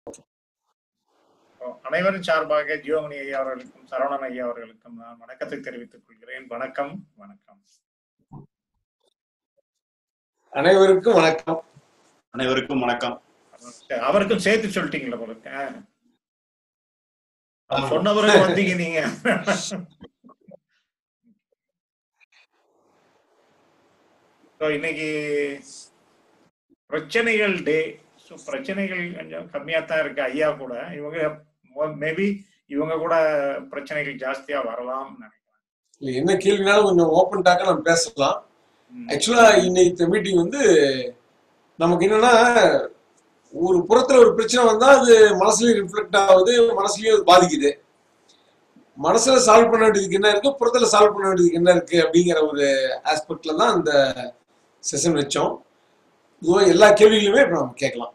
அனைவரும் சார்பாக ஜீவமணி ஐயா அவர்களுக்கும் சரவணன் ஐயா அவர்களுக்கும் நான் வணக்கத்தை தெரிவித்துக் கொள்கிறேன் வணக்கம் வணக்கம் அனைவருக்கும் வணக்கம் அனைவருக்கும் வணக்கம் அவருக்கும் சேர்த்து சொல்லிட்டீங்களா உங்களுக்கு ஆமா. சொன்னவருக்கு வந்தீங்க நீங்க So, இன்னைக்கு பிரச்சனைகள் டே ஸோ பிரச்சனைகள் கொஞ்சம் கம்மியா தான் இருக்கு ஐயா கூட இவங்க மேபி இவங்க கூட பிரச்சனைகள் ஜாஸ்தியா வரலாம் நினைக்கிறேன் இல்ல என்ன கேள்வினாலும் கொஞ்சம் ஓப்பன் டாக்கா நம்ம பேசலாம் ம். ஆக்சுவலா இன்னைக்கு மீட்டிங் வந்து நமக்கு என்னன்னா ஒரு புறத்துல ஒரு பிரச்சனை வந்தா அது மனசுலயும் ரிஃப்ளெக்ட் ஆகுது மனசுலயும் அது பாதிக்குது மனசுல சால்வ் பண்ண வேண்டியதுக்கு என்ன இருக்கு புறத்துல சால்வ் பண்ண வேண்டியதுக்கு என்ன இருக்கு அப்படிங்கிற ஒரு ஆஸ்பெக்ட்ல தான் அந்த செஷன் வச்சோம் இதுவா எல்லா கேள்விகளுமே இப்ப நம்ம கேட்கலாம்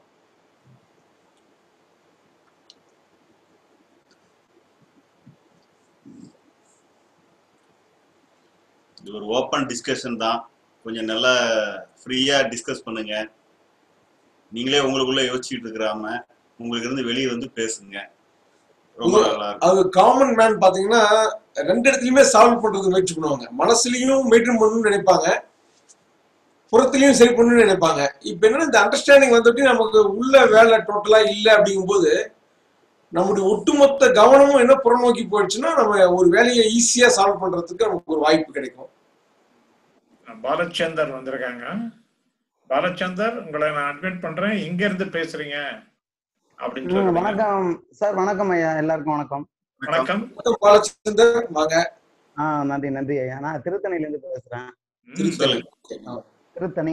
இது ஒரு ஓப்பன் டிஸ்கஷன் தான் கொஞ்சம் நல்லா ஃப்ரீயா டிஸ்கஸ் பண்ணுங்க நீங்களே உங்களுக்குள்ள யோசிச்சுட்டு இருக்கிறாம உங்களுக்கு இருந்து வெளியே வந்து பேசுங்க ரொம்ப நல்லா இருக்கும் அது காமன் மேன் பாத்தீங்கன்னா ரெண்டு இடத்துலயுமே சால்வ் பண்றதுக்கு முயற்சி பண்ணுவாங்க மனசுலயும் மெயின்டைன் பண்ணணும்னு நினைப்பாங்க புறத்துலயும் சரி பண்ணணும்னு நினைப்பாங்க இப்ப என்னன்னா இந்த அண்டர்ஸ்டாண்டிங் வந்துட்டு நமக்கு உள்ள வேலை டோட்டலா இல்ல அப்படிங்கும்போது நம்முடைய ஒட்டுமொத்த கவனமும் என்ன புறநோக்கி போயிடுச்சுன்னா நம்ம ஒரு வேலையை ஈஸியா சால்வ் பண்றதுக்கு நமக்கு ஒரு வாய்ப்பு கிடைக்கும் பாலச்சந்தர் வந்திருக்காங்க பாலச்சந்தர் உங்களை நான் அட்மிட் பண்றேன் இங்க இருந்து பேசுறீங்க அப்படின்னு ம், சொல்லுங்க வணக்கம் சார் வணக்கம் ஐயா எல்லாருக்கும் வணக்கம் வணக்கம் வணக்கம் பாலச்சந்தர் வாங்க ஆ நன்றி நன்றி ஐயா நான் திருத்தணில இருந்து பேசுறேன் ம், சொல்லுங்க திருத்தணி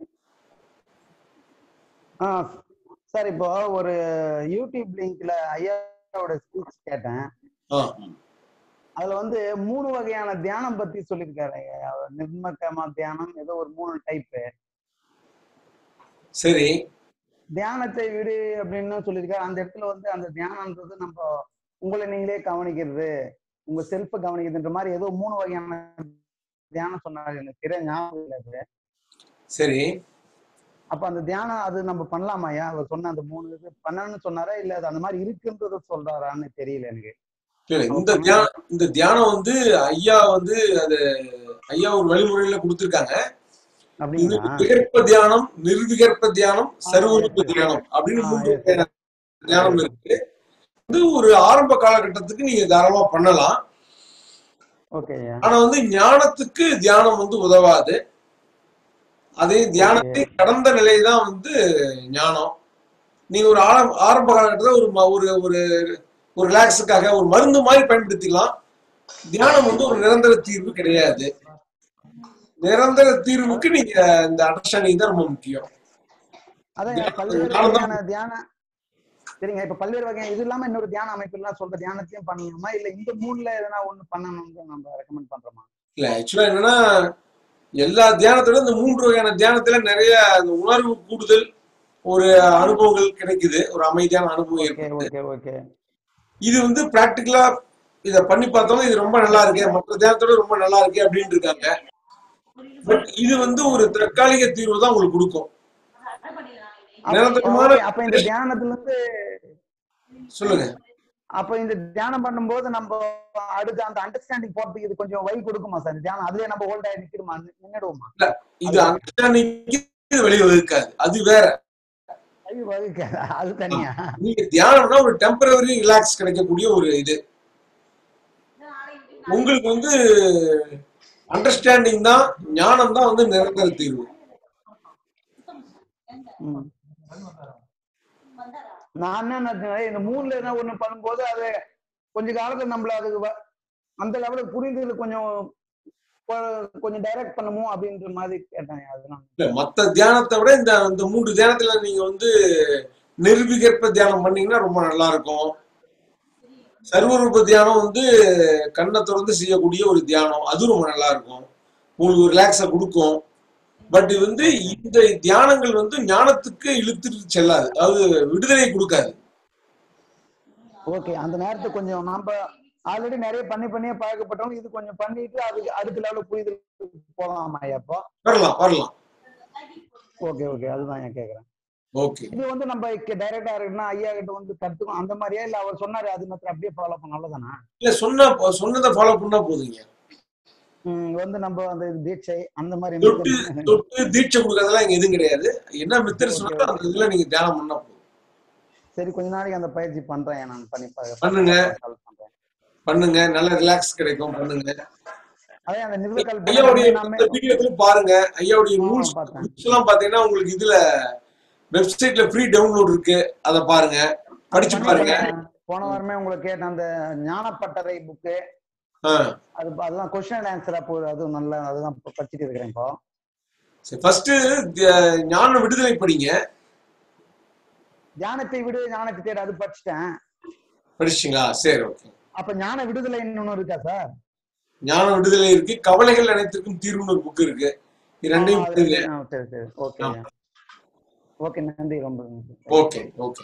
ஆ சார் இப்போ ஒரு யூடியூப் லிங்க்ல ஐயாவோட ஸ்பீச் கேட்டேன் ஆ, அதுல வந்து மூணு வகையான தியானம் பத்தி சொல்லியிருக்காரு ஐயா நிர்மக்கமா தியானம் ஏதோ ஒரு மூணு டைப் சரி தியானத்தை விடு அப்படின்னு சொல்லியிருக்காரு அந்த இடத்துல வந்து அந்த தியானம்ன்றது நம்ம உங்களை நீங்களே கவனிக்கிறது உங்க செல்ஃப கவனிக்கிறதுன்ற மாதிரி ஏதோ மூணு வகையான தியானம் சொன்னாரு எனக்கு சரியா ஞாபகம் இல்லை அது சரி அப்ப அந்த தியானம் அது நம்ம பண்ணலாமாயா அவர் சொன்ன அந்த மூணு இது பண்ணணும்னு சொன்னாரா இல்ல அது அந்த மாதிரி இருக்குன்றத சொல்றாரான்னு தெரியல எனக்கு இல்ல இந்த தியானம் இந்த தியானம் வந்து ஐயா வந்து அது ஐயா ஒரு வழிமுறையில கொடுத்திருக்காங்க அப்படிங்களா விகற்ப தியானம் நிர்விகற்ப தியானம் சர்வரூப தியானம் அப்படின்னு ஆ, மூன்று yes. வகையான தியானம் இருக்கு இது ஒரு ஆரம்ப காலகட்டத்துக்கு நீங்க தாராளமா பண்ணலாம் ஓகே ஐயா ஆனா வந்து ஞானத்துக்கு தியானம் வந்து உதவாது அதே தியானத்தை கடந்த நிலை தான் வந்து ஞானம் நீங்க ஒரு ஆரம்ப ஆரம்ப காலகட்டத்தில் ஒரு ம- ஒரு ஒரு ஒரு ரிலாக்ஸுக்காக ஒரு மருந்து மாதிரி பயன்படுத்திக்கலாம் தியானம் வந்து ஒரு நிரந்தர தீர்வு கிடையாது நிரந்தர தீர்வுக்கு நீங்க இந்த அண்டர்ஸ்டாண்டிங் தான் ரொம்ப முக்கியம் அதான் ஐயா, பல்வேறு வகையான தியான சரிங்க இப்ப பல்வேறு வகையான இது இல்லாம இன்னொரு தியான அமைப்பு எல்லாம் சொல்ற தியானத்தையும் பண்ணலாமா இல்ல இந்த மூணுல எதனா ஒண்ணு பண்ணணும்னு நம்ம ரெக்கமெண்ட் பண்றோமா இல்ல ஆக்சுவலா என்னன்னா எல்லா தியானத்தோட இந்த மூன்று வகையான தியானத்துல நிறைய அந்த உணர்வு கூடுதல் ஒரு அனுபவங்கள் கிடைக்குது ஒரு அமைதியான அனுபவம் ஓகே ஏற்படுது ஓகே ஓகே இது வந்து பிராக்டிக்கலா இத பண்ணி பார்த்தோம் இது ரொம்ப நல்லா இருக்கு மற்ற தியானத்தோட ரொம்ப நல்லா இருக்கு அப்படின்னு இருக்காங்க பட் இது வந்து ஒரு தற்காலிக தீர்வு தான் உங்களுக்கு கொடுக்கும் அப்ப- நிரந்தரமான okay, அப்ப இந்த தியானத்துல இருந்து சொல்லுங்க அப்ப இந்த தியானம் பண்ணும்போது நம்ம அடுத்து அந்த அண்டர்ஸ்டாண்டிங் போறதுக்கு இது கொஞ்சம் வழி கொடுக்குமா சார் இந்த தியானம் அதுலயே நம்ம ஹோல்ட் ஆகி நிக்கிடுமா நின்னுடுவோமா இது அண்டர்ஸ்டாண்டிங் வெளியே வகுக்காது அது வேற வழி வகுக்காது அது தனியா நீங்க தியானம்னா ஒரு டெம்பரவரி ரிலாக்ஸ் கிடைக்கக்கூடிய ஒரு இது உங்களுக்கு வந்து அண்டர்ஸ்டாண்டிங் தான் ஞானம் தான் வந்து நிரந்தர தீர்வு ம். நான் என்ன நினைச்சேன், இந்த மூணுல என்ன ஒண்ணு பண்ணும்போது அது கொஞ்ச காலத்துல நம்மள அது வ- அந்த லெவலுக்கு புரிஞ்சது கொஞ்சம் கொ- கொஞ்சம் டைரக்ட் பண்ணுமோ அப்படின்ற மாதிரி கேட்டேன் அதுதான் இல்ல மத்த தியானத்தை விட இந்த இந்த மூன்று தியானத்துல நீங்க வந்து நிர்விகற்ப தியானம் பண்ணீங்கன்னா ரொம்ப நல்லா இருக்கும் சர்வரூப தியானம் வந்து கண்ணை திறந்து செய்யக்கூடிய ஒரு தியானம் அது ரொம்ப நல்லா இருக்கும் உங்களுக்கு ரிலாக்ஸா கொடுக்கும் பட் வந்து இந்த தியானங்கள் வந்து ஞானத்துக்கு இழுத்துட்டு செல்லாது அதாவது விடுதலை கொடுக்காது ஓகே அந்த நேரத்தை கொஞ்சம் நம்ம ஆல்ரெடி நிறைய பண்ணி பண்ணியே பழக்கப்பட்டவங்க இது கொஞ்சம் பண்ணிட்டு அதுக்கு அடுத்த லெவலுக்கு புரிதல் போகலாமா அப்போ வரலாம் வரலாம் ஓகே ஓகே அதுதான் நான் கேக்குறேன் ஓகே இது வந்து நம்ம டைரக்டா இருக்குன்னா ஐயா கிட்ட வந்து கத்துக்கணும் அந்த மாதிரியா இல்ல அவர் சொன்னாரு அது மாத்திரம் அப்படியே ஃபாலோ பண்ண நல்லதானா இல்ல சொன்னா சொன்னதை ஃபாலோ பண்ணா போதுங்க ம், வந்து நம்ம அந்த தீட்சை அந்த மாதிரி தொட்டு method- தொட்டு தீட்சை கொடுக்கறதெல்லாம் இங்க எதுவும் கிடையாது என்ன மெத்தட் Okay, சொன்னா அந்த இதுல நீங்க தியானம் பண்ணா போதும் சரி கொஞ்ச நாளைக்கு அந்த பயிற்சி பண்றேன் நான் பண்ணி பா- பண்ணுங்க. call பண்றேன் பண்ணுங்க நல்ல ரிலாக்ஸ் கிடைக்கும் பண்ணுங்க அதே அந்த நிர்வகல் ஐயாவுடைய நாமே வீடியோக்களும் பாருங்க ஐயாவுடைய ஆ, ரூல்ஸ் பார்த்தேன். எல்லாம் பாத்தீங்கன்னா உங்களுக்கு இதுல வெப்சைட்ல ஃப்ரீ டவுன்லோட் இருக்கு அத பாருங்க படிச்சு பாருங்க பண்ணிருக்கேன். போன வாரமே உங்களுக்கு கேட்ட அந்த ஞானப்பட்டறை புக்கு ஆ. அது அதுதான் கொஸ்டின் அண்ட் ஆன்சரா போகுது அதுவும் நல்ல அதுதான் இப்ப படிச்சுட்டு இருக்கிறேன் இப்போ சரி ஃபர்ஸ்ட் ஞான விடுதலை படிங்க ஞானத்தை விடு ஞானத்தை தேடு அது படிச்சுட்டேன் படிச்சிங்களா சரி ஓகே அப்ப ஞான விடுதலை ஒண்ணு இருக்கா சார் ஞான விடுதலை இருக்கு கவலைகள் அனைத்திற்கும் தீர்வுன்னு ஒரு புக் இருக்கு இது ரெண்டையும் ஆ, அது படிங்க ஆ, சரி சரி ஓகே ஆ. ஓகே நன்றி ரொம்ப நன்றி ஓகே ஓகே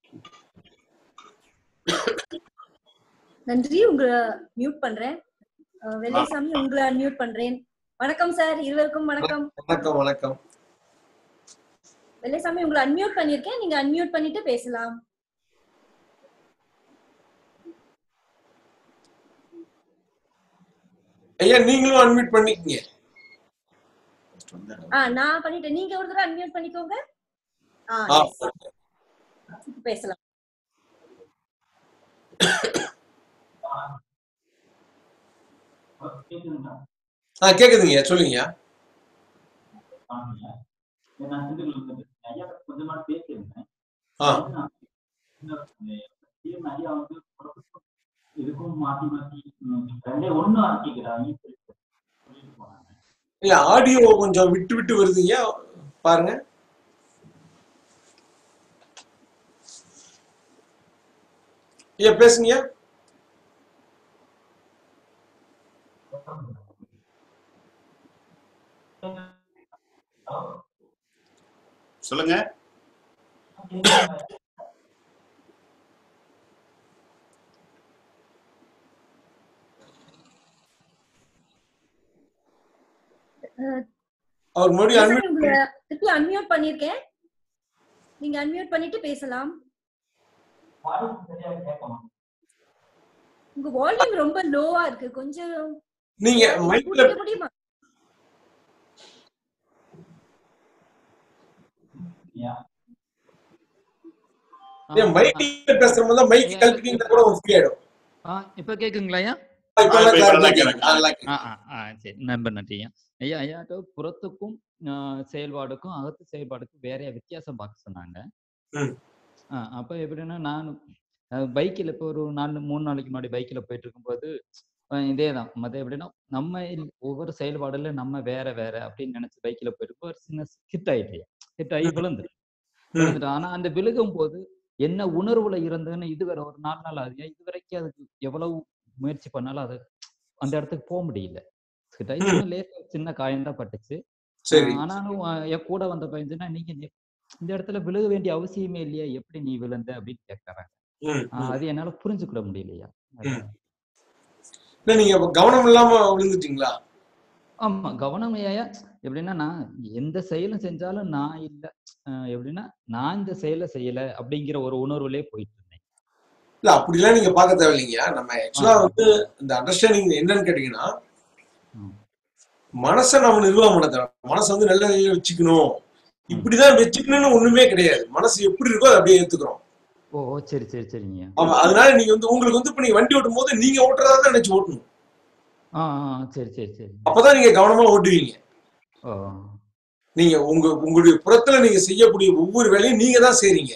நன்றி உங்களை மியூட் பண்றேன் அஹ் வெள்ளைசாமி உங்களை அன்மியூட் பண்றேன் வணக்கம் சார் இருவருக்கும் வணக்கம் வணக்கம் வணக்கம் வெள்ளைசாமி உங்களை அன்மியூட் பண்ணிருக்கேன் நீங்க அன்மியூட் பண்ணிட்டு பேசலாம் ஐயா நீங்களும் அட்மிட் பண்ணிக்கங்க ஆ நான் பண்ணிட்டேன் நீங்க ஒரு தடவை அன்மியூட் பண்ணிக்கோங்க ஆ ஆ, yes. இப்ப பேசலாம் ஆ கேக்குதுங்க சொல்லுங்க நான் சிந்துல இருந்து ஐயா கொஞ்சமா பேசியிருந்தேன் ஆ ஐயா வந்து இதுக்கும் மாத்தி மாத்தி ம், ரெண்டே ஒண்ணு ஆக்கிக்கிறாங்க சொல்லிட்டு போனாங்க ஐயா ஆடியோ கொஞ்சம் விட்டு விட்டு வருதுங்க பாருங்க ஐயா பேசுங்க சொல்லுங்க அவர் மறுபடியும் வெள்ளைசாமி, அட்மிட் உங்களை திருப்பி அன்மியூட் பண்ணிருக்கேன் நீங்க அன்மியூட் பண்ணிட்டு பேசலாம் வாய்ஸ் சரியா கேட்க மாட்டேங்குது. உங்க வால்யூம் ரொம்ப லோவா இருக்கு கொஞ்சம் நீங்க volume மைக்ல கூட்டிக்க முடியுமா ஐயா, ஏன் மைக்ல பேசுறவங்க தான் மைக் கழட்டிட்டீங்கன்னா கூட ஃப்ரீ ஆயிடும் ஆ இப்ப கேக்குங்களா ஐயா இப்ப ஆ, எல்லாம் இப்ப நல்லா clarity கேக்குது. ஆ, நல்லா கேக்குது. ஆ ஆ ஆ சரி நம்ப நன்றி ஐயா ஐயா ஐயாட்ட புறத்துக்கும் ஆ, செயல்பாடுக்கும் அகத்து செயல்பாடுக்கும் வேற வித்தியாசம் பார்க்க சொன்னாங்க ம். ஆ, அப்ப எப்படின்னா நான் பைக்கில் இப்போ ஒரு நாலு மூணு நாளைக்கு முன்னாடி பைக்கில் போயிட்டு இருக்கும்போது இதே தான் மற்ற எப்படின்னா நம்ம இல்- ஒவ்வொரு செயல்பாடுல நம்ம வேற வேற அப்படின்னு நினைச்சு பைக்கில் போயிட்டு ஒரு சின்ன ஹிட் ஆயிட்டு ஹிட் ஆகி விழுந்து ம். விழுந்துட்டு ஆனா அந்த விழுகும் போது என்ன உணர்வுல இருந்ததுன்னு இதுவரை ஒரு நாலு நாள் ஆகுது இது வரைக்கும் அதுக்கு எவ்வளவு முயற்சி பண்ணாலும் அது அந்த இடத்துக்கு போக முடியல ஹிட் ஆகி சின்ன லேசா சின்ன காயம் தான் பட்டுச்சு சரி ஆஹ் ஆனாலும் ஆஹ் என் கூட வந்த பையன் சொன்னா, நீங்க நெ- இந்த இடத்துல விழுக வேண்டிய அவசியமே இல்லையா எப்படி நீ விழுந்த அப்படின்னு கேட்கறாங்க ம், ஆஹ் ம். அது என்னால புரிஞ்சுக்கிட முடியலையா அதான். இல்ல நீங்க அப்ப கவனம் இல்லாம விழுந்துட்டீங்களா ஆமா கவனம் ஐயா எப்படின்னா நான் எந்த செயலும் செஞ்சாலும் நான் இல்ல ஆஹ் எப்படின்னா நான் இந்த செயலை செய்யல அப்படிங்கிற ஒரு உணர்வுலயே போயிட்டு இருந்தேன் இல்ல அப்படிலாம் நீங்க பார்க்க தேவையில்லைங்க நம்ம ஆக்சுவலா ஆ. வந்து இந்த அண்டர்ஸ்டாண்டிங் என்னன்னு கேட்டீங்கன்னா ம். மனசை நம்ம நிர்வாகம் பண்ண தேவை மனசை வந்து நல்ல நிலையில வச்சுக்கணும் இப்படிதான் வச்சுக்கணும்னு ஒண்ணுமே கிடையாது மனசு எப்படி இருக்கோ அதை அப்படியே ஏத்துக்கிறோம் ஓ ஓ, சரி சரி சரிங்க ஆமா அதனால நீங்க வந்து உங்களுக்கு வந்து இப்ப நீங்க வண்டி ஓட்டும் போது நீங்க ஓட்டுறதா தான் நினைச்சு ஓட்டணும் ஆ ஆ, சரி சரி சரி அப்பதான் நீங்க கவனமா ஓட்டுவீங்க ஓ நீங்க உங்க உங்களுடைய புறத்துல நீங்க செய்யக்கூடிய ஒவ்வொரு வேலையும் நீங்க தான் செய்றீங்க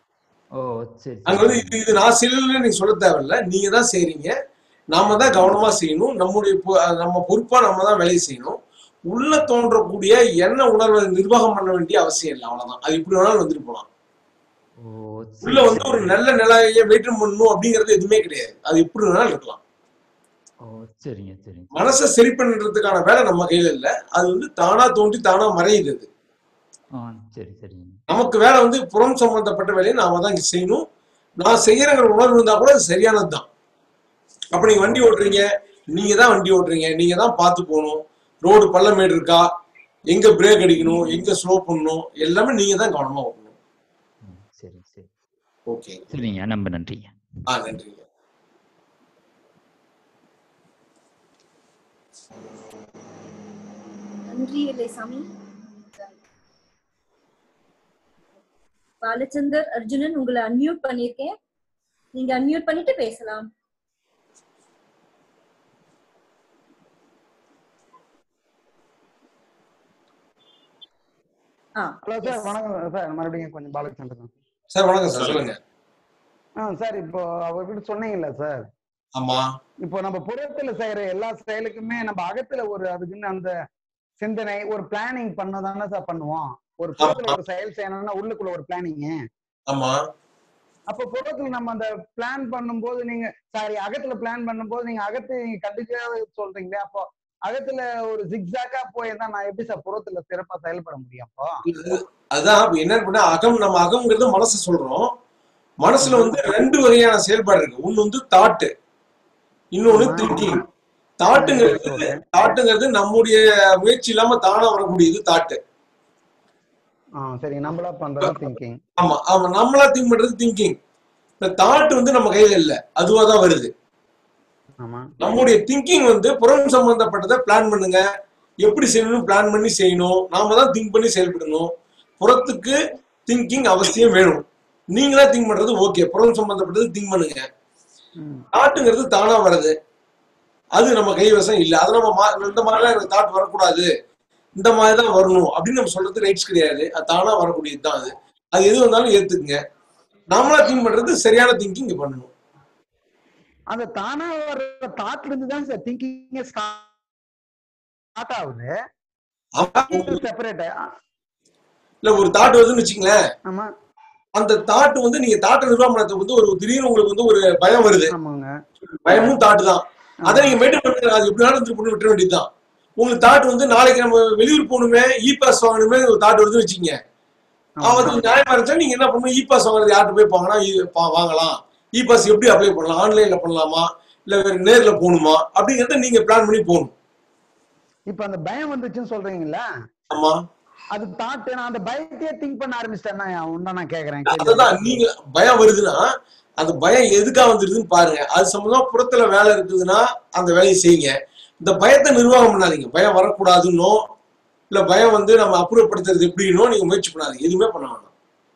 ஓ சரி அங்க வந்து இது இது நான் செய்யலன்னு நீங்க சொல்ல தேவையில்ல நீங்க தான் செய்றீங்க நாம தான் கவனமா செய்யணும் நம்முடைய பொ- நம்ம பொறுப்பா நம்ம தான் வேலையை செய்யணும் உள்ள தோன்றக்கூடிய எண்ண உணர்வை நிர்வாகம் பண்ண வேண்டிய அவசியம் இல்லை அவ்வளவுதான் அது எப்படி வேணாலும் வந்துட்டு போலாம் ஓ உள்ள வந்து ஒரு நல்ல நிலையை மெயின்டைன் பண்ணணும் அப்படிங்கிறது எதுவுமே கிடையாது அது எப்படி வேணாலும் இருக்கலாம் ஓ சரிங்க சரிங்க மனசை சரி பண்றதுக்கான வேலை நம்ம கையில இல்ல அது வந்து தானா தோன்றி தானா மறையுது அது. ஆ சரி சரிங்க நமக்கு வேலை வந்து புறம் சம்பந்தப்பட்ட வேலையை நாம தான் இங்க செய்யணும் நான் செய்யறங்கிற உணர்வு இருந்தா கூட அது சரியானது தான் அப்ப நீங்க வண்டி ஓட்டுறீங்க நீங்க தான் வண்டி ஓட்டுறீங்க நீங்க தான் பார்த்து போகணும் ரோடு பள்ளமேடு இருக்கா எங்க பிரேக் அடிக்கணும் எங்க ஸ்லோ பண்ணணும் எல்லாமே நீங்க தான் கவனமா ஓட்டணும் ஓகே சரிங்க ரொம்ப நன்றிங்க ஆ நன்றிங்க நன்றி வெள்ளைசாமி பாலச்சந்தர் அர்ஜுனன் உங்களை அன்மியூட் பண்ணிருக்கேன் நீங்க அன்மியூட் பண்ணிட்டு பேசலாம் ஆ ஹலோ சார் வணக்கம் சார் மறுபடியும் கொஞ்சம் பாலச்சந்திரன் தான் சார் வணக்கம் சார் சொல்லுங்க ஆ சார் இப்போ அவர்கிட்ட சொன்னீங்கல்ல சார் ஆமா இப்போ நம்ம புறத்துல செய்யற எல்லா செயலுக்குமே நம்ம அகத்துல ஒரு அதுக்குன்னு அந்த சிந்தனை ஒரு பிளானிங் பண்ணதானே சார் பண்ணுவோம் ஒரு புறத்துல ஒரு செயல் செய்யணும்னா உள்ளுக்குள்ள ஒரு பிளானிங் ஆமா அப்ப புறத்துல நம்ம அந்த பிளான் பண்ணும்போது நீங்க சாரி அகத்துல பிளான் பண்ணும்போது நீங்க அகத்தை நீங்க கண்டுக்காத சொல்றீங்களே அப்போ அகத்துல ஒரு ஜிக்ஸாக்கா போயிருந்தா நான் எப்படி சார் புறத்துல சிறப்பா செயல்பட முடியும் அப்போ அதான் இப்ப என்ன பண்ணா அகம் நம்ம அகம்ங்கிறது மனசு சொல்றோம் மனசுல வந்து ரெண்டு வகையான செயல்பாடு இருக்கு ஒண்ணு வந்து தாட்டு இன்னொன்னு ஆமா. Thinking தாட்டுங்கிறது Okay. தாட்டுங்கிறது நம்முடைய முயற்சி இல்லாம தானா வரக்கூடியது தாட்டு ஆ சரி நம்மளா பண்றது திங்கிங் ஆமா ஆமா நம்மளா திங்க் பண்றது திங்கிங் இந்த தாட் வந்து நம்ம கையில இல்ல அதுவா தான் வருது ஆமா நம்முடைய திங்கிங் வந்து புறம் சம்பந்தப்பட்டதை பிளான் பண்ணுங்க எப்படி செய்யணும் பிளான் பண்ணி செய்யணும் நாம தான் திங்க் பண்ணி செயல்படணும் புறத்துக்கு திங்கிங் அவசியம் வேணும் நீங்களா திங்க் பண்றது ஓகே புறம் சம்பந்தப்பட்டது திங்க் பண்ணுங்க ம். தாட்டுங்கிறது தானா வருது அது நம்ம கைவசம் இல்ல அது நம்ம மா- இந்த மாதிரிலாம் எனக்கு தாட் வரக்கூடாது இந்த மாதிரி தான் வரணும் அப்படின்னு நம்ம சொல்றது ரைட்ஸ் கிடையாது அது தானா வரக்கூடியது தான் அது அது எது வந்தாலும் ஏத்துக்குங்க நாமளா திங்க் பண்றது சரியான திங்கிங் பண்ணணும் அந்த தானா வர்ற தாட்ல இருந்து தான் சார் திங்கிங் ஸ்டார்ட் ஆகுது ஆமா, செப்பரேட் இல்ல ஒரு தாட் வருதுன்னு வச்சுங்களேன் ஆமா அந்த தாட் வந்து நீங்க தாட்டை நிர்வாகம் பண்ணதுக்கு வந்து ஒரு திடீர்னு உங்களுக்கு வந்து ஒரு பயம் வருது ஆமாங்க பயமும் தாட்டு தான் அதை நீங்க மெயின்டைன் பண்ணுங்க அது எப்படி வேணாலும் திருப்பி விட்டுற வேண்டியதுதான் உங்களுக்கு தாட் வந்து நாளைக்கு நம்ம வெளியூர் போகணுமே இ பாஸ் வாங்கணுமே ஒரு தாட் வருதுன்னு வச்சுங்க ஆமா. அது நியாயமா இருந்துச்சா நீங்க என்ன பண்ணணும் இ பாஸ் வாங்குறது யார்கிட்ட போய் வாங்கினா இ- பா- வாங்கலாம் இ பாஸ் எப்படி அப்ளை பண்ணலாம் ஆன்லைன்ல பண்ணலாமா இல்ல வேற நேர்ல போகணுமா அப்படிங்கறத நீங்க பிளான் பண்ணி போகணும் இப்ப அந்த பயம் வந்துச்சுன்னு சொல்றீங்கல்ல ஆமா அது தாட் நான் அந்த பயத்தையே திங்க் பண்ண ஆரம்பிச்சிட்டேன்னா உண்டா நான் கேக்குறேன் கேள்வி. அதுதான் நீங்க பயம் வருதுன்னா அந்த பயம் எதுக்கா வந்துருதுன்னு பாருங்க அது சம்பந்தமா புறத்துல வேலை இருக்குதுன்னா அந்த வேலையை செய்யுங்க இந்த பயத்தை நிர்வாகம் பண்ணாதீங்க பயம் வரக்கூடாதுன்னோ இல்ல பயம் வந்து நம்ம அப்புறப்படுத்துறது எப்படின்னோ நீங்க முயற்சி பண்ணாதீங்க எதுவுமே பண்ண வேண்டாம்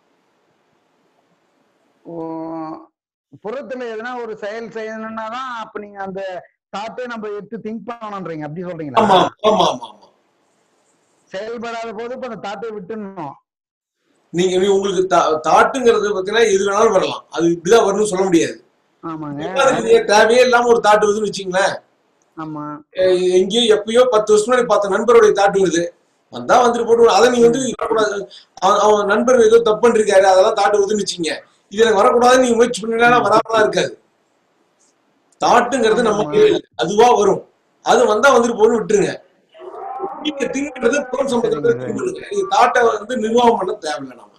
ஓ, புறத்துல எதனா ஒரு செயல் செய்யணும்னா தான் அப்ப நீங்க அந்த தாட்டே நம்ம எடுத்து திங்க் பண்ணணும்ன்றீங்க அப்படி ஆமா சொல்றீங்களா ஆமா ஆமா ஆமா செயல்படாத போது இப்ப அந்த தாட்டை விட்டுணும் நீங்க நீ உங்களுக்கு தா- தாட்டுங்கிறது பார்த்தீங்கன்னா எது வேணாலும் வரலாம் அது இப்படிதான் வரணும்னு சொல்ல முடியாது ஆமாங்க அதுக்கு நீங்க தேவையே இல்லாம ஒரு தாட்டு வருதுன்னு வச்சுங்களேன் ஆமா எ- எங்கேயோ எப்பயோ பத்து வருஷம் முன்னாடி பார்த்த நண்பருடைய தாட்டு வருது வந்தா வந்துட்டு போட்டு அதை நீங்க வந்து வரக்கூடாது அவன் அவன் நண்பர் ஏதோ தப்பு பண்ணிருக்காரு அதெல்லாம் தாட்டு வருதுன்னு வச்சுங்க இது எனக்கு வரக்கூடாதுன்னு நீங்க முயற்சி பண்ணீங்கன்னா வராமலாம் இருக்காது தாட்டுங்கிறது நம்ம கையில இல்ல. அதுவா வரும் அது வந்தா வந்துட்டு போன்னு விட்டுருங்க நீங்க திங்க் பண்றது புறம் சம்பந்தப்பட்ட திங்க் பண்ணுங்க நீங்க தாட்டை வந்து நிர்வாகம் பண்ண தேவையில்லை நம்ம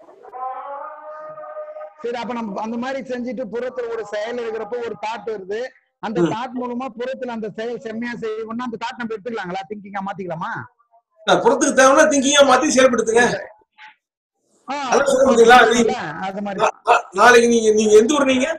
சரி அப்ப நம்ம அந்த மாதிரி செஞ்சுட்டு புறத்துல ஒரு செயல் இருக்கிறப்போ ஒரு தாட் வருது அந்த ம். தாட் மூலமா புறத்துல அந்த செயல் செம்மையா செய்யணும்னா அந்த தாட் நம்ம எடுத்துக்கலாங்களா திங்கிங்கா மாத்திக்கலாமா நான் புறத்துக்கு தேவைன்னா திங்கிங்கா மாத்தி செயல்படுத்துங்க ஆ, அதான் சொல்ல முடியுங்களா? நீங்க- அது மாதிரி நா- நா- நாளைக்கு நீங்க நீங்க எந்த ஊர் நீங்க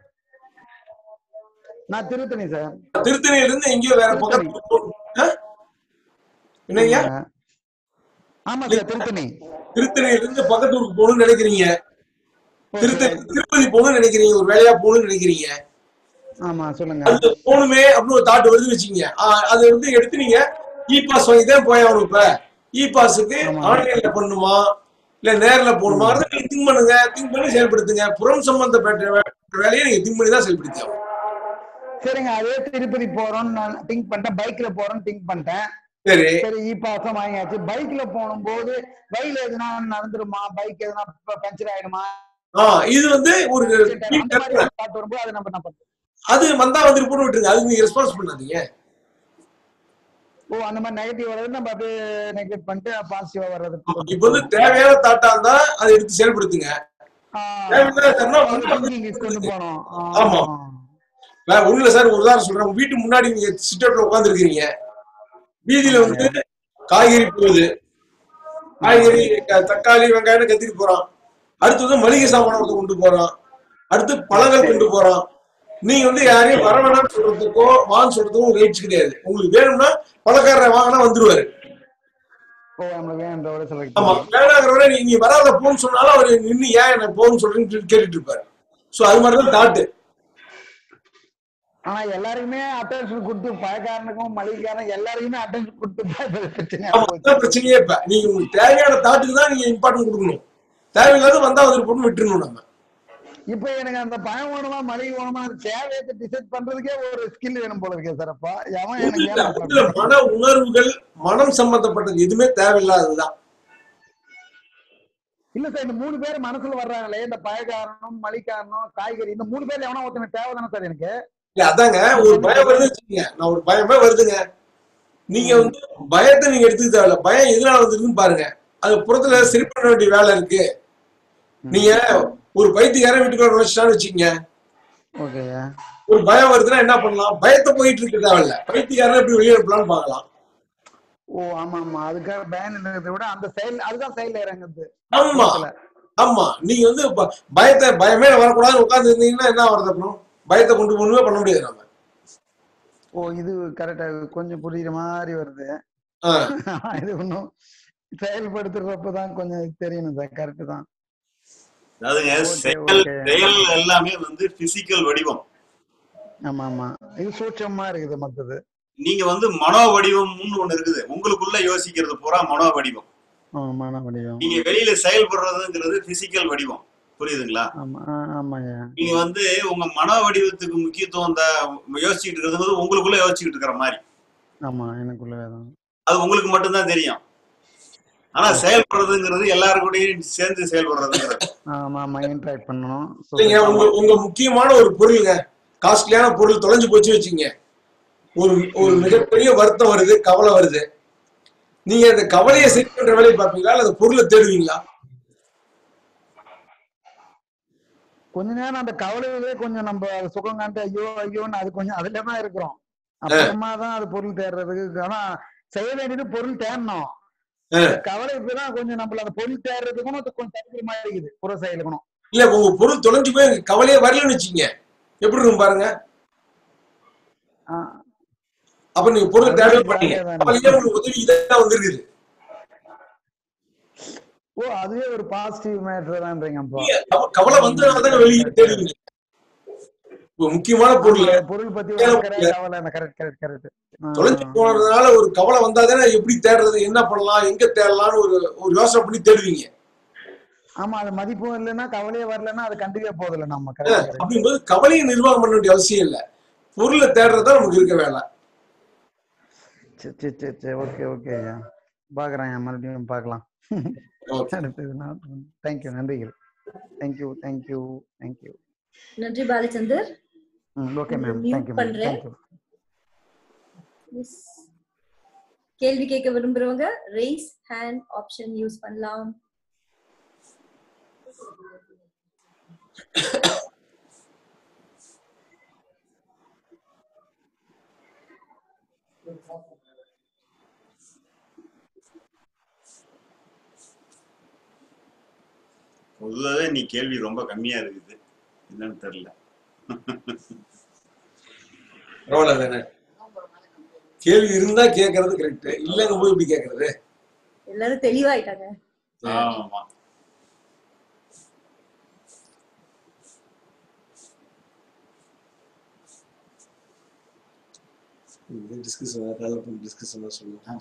நான் திருத்தணி சார் திருத்தணியில இருந்து எங்கேயோ வேற பக்கத்துல போ- ஆ? என்னங்க ஆமா சார் திருத்தணி திருத்தணியில இருந்து பக்கத்து ஊருக்கு போகணும்னு நினைக்கிறீங்க ஓ, திருத்தணி சரி. திருப்பதி போகணும்னு நினைக்கிறீங்க ஒரு வேலையா போகணும்னு நினைக்கிறீங்க ஆமா சொல்லுங்க அது போகணுமே அப்படின்னு ஒரு தாட் வருதுன்னு வச்சுக்கீங்க ஆ, அது வந்து எடுத்து நீங்க இ பாஸ் வாங்கி தான் போய் ஆகணும் இப்ப இ பாஸுக்கு ஆமா. ஆன்லைன்ல பண்ணுமா இல்ல நேர்ல போகணுமா நீங்க திங்க் பண்ணுங்க திங்க் பண்ணி செயல்படுத்துங்க புறம் சம்பந்தப்பட்ட வே- வேலையை நீங்க திங்க் பண்ணி தான் செயல்படுத்தி ஆகணும். சரிங்க அதே திருப்பதி போறோம்னு நான் திங்க் பண்ணிட்டேன் பைக்ல போறோம்னு திங்க் பண்ணிட்டேன் சரி சரி இ பாசம் வாங்கியாச்சு பைக்ல போகும்போது வயல எதுனா நடந்துருமா பைக் எதுனா ப- பஞ்சர் ஆயிடுமா ஆ இது வந்து ஒரு அந்த மாதிரி ஒரு thought வரும்போது அதை நம்ம என்ன பண்றோம் அது வந்தா வந்துட்டு போட்டு விட்டுருங்க அதுக்கு நீங்க ரெஸ்பான்ஸ் பண்ணாதீங்க ஓ அந்த மாதிரி நெகட்டிவ் வர்றது நம்ம அப்படியே நெகட்டிவ் பண்ணிட்டு பாசிட்டிவா வர்றது இப்ப வந்து தேவையான தாட்டா இருந்தா அதை எடுத்து செயல்படுத்துங்க தேவையில்லாத தாட்னா வந்து- கொண்டு போனோம் ஆமா. வேற ஒண்ணும் இல்ல சார் ஒரு உதாரணம் சொல்றேன் உங்க வீட்டு முன்னாடி நீங்க சிட் அவுட்ல உட்காந்துருக்கீங்க வீதியில வந்து காய்கறி போகுது காய்கறி க- தக்காளி வெங்காயம் கத்திட்டு போறான் அடுத்து வந்து மளிகை சாமான ஒருத்தன் கொண்டு போறான் அடுத்து பழங்கள் கொண்டு போறான் நீங்க வந்து யாரையும் வர வேணாம்னு சொல்றதுக்கோ வான்னு சொல்றதுக்கோ ரைட்ஸ் கிடையாது உங்களுக்கு வேணும்னா பணக்காரரை வாங்கினா வந்துருவாரு ஓ நம்மளுக்கு வேணுன்றவரை ஆமா செலக்ட் வேணாங்கிறவரை நீ நீ வராத போன்னு சொன்னாலும் அவர் நின்னு ஏன் எனக்கு போன்னு சொல்றேன்னு கேட்டுட்டு இருப்பாரு சோ அது மாதிரிதான் தாட்டு ஆனா எல்லாருக்குமே அட்டென்ஷன் கொடுத்து பழக்காரனுக்கும் மளிகைக்காரன் எல்லாருக்குமே அட்டென்ஷன் கொடுத்து தான் இப்ப பிரச்சனையா ஆமா போச்சு அதான் பிரச்சனையே இப்ப நீங்க உங்களுக்கு தேவையான தாட்டுக்கு தான் நீங்க இம்பார்ட்டன்ட் கொடுக்கணும் தேவையில்லாத வந்தா வந்து போட்டு விட்டுறணும் நம்ம இப்ப எனக்கு அந்த பழம் வேணுமா மளிகை வேணுமா அது தேவையத்தை டிசைட் பண்றதுக்கே ஒரு ஸ்கில் வேணும் போல இருக்கே சார் அப்பா எவன் எனக்கு இல்ல ஏன் அதுல மன உணர்வுகள் மனம் சம்பந்தப்பட்டது எதுவுமே தேவையில்லாததுதான் இல்ல சார் இந்த மூணு பேர் மனசுல வர்றாங்களே இந்த பழக்காரனும் மளிகாரனும் காய்கறி இந்த மூணு பேர்ல எவனா ஒருத்தன் தேவை தானே சார் எனக்கு இல்ல அதாங்க ஒரு பயம் வருது வச்சுக்கோங்க நான் ஒரு பயமே வருதுங்க நீங்க வந்து பயத்தை நீங்க எடுத்துக்க தேவையில்ல பயம் எதனால வந்துருக்குன்னு பாருங்க அது புறத்துல சரி பண்ண வேண்டிய வேலை இருக்கு நீங்க ஒரு பைத்தியக்காரன் வீட்டுக்குள்ள நுழைச்சிட்டான்னு வச்சுக்கோங்க ஓகேயா ஒரு பயம் வருதுன்னா என்ன பண்ணலாம் பயத்தை போயிட்டு இருக்க தேவையில்ல பைத்தியக்காரன் எப்படி வெளியே அனுப்பலாம்னு பார்க்கலாம் ஓ ஆமா ஆமா அதுக்காக பயன் இருக்கிறத விட அந்த செயல் அதுதான் செயல் இறங்குது ஆமா ஆமா நீங்க வந்து ப- பயத்தை பயமே வரக்கூடாதுன்னு உட்கார்ந்து இருந்தீங்கன்னா என்ன வருது அப்புறம் பயத்தை கொண்டு ஒண்ணுமே பண்ண முடியாது நம்ம ஓ இது கரெக்டா கொஞ்சம் புரியுற மாதிரி வருது ஆ. இது ஒன்றும் செயல்படுத்துறப்பதான் கொஞ்சம் தெரியணும் சார் கரெக்ட் தான் அதாவதுங்க Okay, செயல் okay. செயல் எல்லாமே வந்து பிசிக்கல் வடிவம் ஆமா ஆமா இது சூட்சமா இருக்குது மத்தது நீங்க வந்து மனோ வடிவம்னு ஒண்ணு இருக்குது உங்களுக்குள்ள யோசிக்கிறது பூரா மனோ வடிவம் ஆமா வடிவம் நீங்க வெளியில செயல்படுறதுங்கிறது பிசிக்கல் வடிவம் புரியுதுங்களா ஆமா ஆ, ஆமாய்யா நீங்க வந்து உங்க மனோ வடிவத்துக்கு முக்கியத்துவம் இந்த யோசிச்சுட்டு இருக்கிறது உங்களுக்குள்ள யோசிச்சுட்டு இருக்கிற மாதிரி ஆமா எனக்குள்ள வேதம் அது உங்களுக்கு மட்டும்தான் தெரியும் ஆனா செயல்படுறதுங்கிறது எல்லாருக்கூடயும் சேர்ந்து செயல்படுறதுங்கிறது ஆமா ஆமா இன்ட்ராக்ட் பண்ணணும் இல்லைங்க உங்க உங்க முக்கியமான ஒரு பொருளுங்க காஸ்ட்லியான பொருள் தொலைஞ்சு போச்சு வச்சுங்க ஒரு ஒரு மிகப்பெரிய வருத்தம் வருது கவலை வருது நீங்க அந்த கவலையை சரி பண்ற வேலையை பார்ப்பீங்களா இல்ல அந்த பொருளை தேடுவீங்களா கொஞ்ச நேரம் அந்த கவலையிலே கொஞ்சம் நம்ம அது சுகம் காண்டு ஐயோ ஐயோன்னு அது கொஞ்சம் அதுல தான் இருக்கிறோம் அப்புறமா தான் அது பொருள் தேடுறதுக்கு ஆனா செய்ய வேண்டியது பொருள் தேடணும் அந்த கவலை இப்பதான் கொஞ்சம் நம்மள அந்த பொருள் தேடுறதுக்கும் அது கொஞ்சம் தடுக்கிற மாதிரி இருக்குது புற செயலுக்கணும் இல்ல உங்க பொருள் தொலைஞ்சு போய் எனக்கு கவலையே வரலன்னு வச்சுங்க எப்படி இருக்கும் பாருங்க அப்ப நீங்க பொருள் தேடவே பண்ணீங்க கவலையே உங்களுக்கு உதவி இதான் வந்திருக்குது ஓ அதுவே ஒரு பாசிட்டிவ் மேட்டர் தான்றீங்க அப்போ கவ- கவலை வந்ததுனால தானே வெளியே தேடுவீங்க இப்போ முக்கியமான பொருள் ஆமா, பொருள் பத்தி வளர்க்கிற கவலை கரெக்ட் கரெக்ட் கரெக்ட் தொலைஞ்சு போனதுனால ஒரு கவலை வந்தாதானே எப்படி தேடுறது என்ன பண்ணலாம் எங்க தேடலாம்னு ஒரு ஒரு யோசனை பண்ணி தேடுவீங்க ஆமா அது மதிப்பும் இல்லைன்னா கவலையே வரலன்னா அது கண்டுக்கவே போதில்லை நம்ம கரெக்ட் அப்படிங்கும்போது கவலையை நிர்வாகம் பண்ண வேண்டிய அவசியம் இல்ல பொருளை தேடுறது தான் நமக்கு இருக்க வேலை சரி சரி சரி சரி ஓகே ஓகே ஐயா பாக்குறேன் மறுபடியும் பார்க்கலாம் அடுத்தது நான் தேங்க்யூ நன்றிகள் தேங்க்யூ தேங்க்யூ தேங்க்யூ நன்றி பாலச்சந்தர் ம் okay ma'am Mute thank you ma'am பண்றேன். Thank you Yes. கேள்வி கேட்க விரும்புறவங்க raise hand ஆப்ஷன் யூஸ் பண்ணலாம் பொதுவாகவே நீ கேள்வி ரொம்ப கம்மியா இருக்குது என்னன்னு தெரியல பரவாயில்ல தானே கேள்வி இருந்தா கேட்கறது கரெக்ட் இல்லங்க போய் இப்படி கேட்கறது எல்லாரும் தெளிவாயிட்டாங்க ஆமா டிஸ்கஷன் டிஸ்கஷன் சொல்லுங்க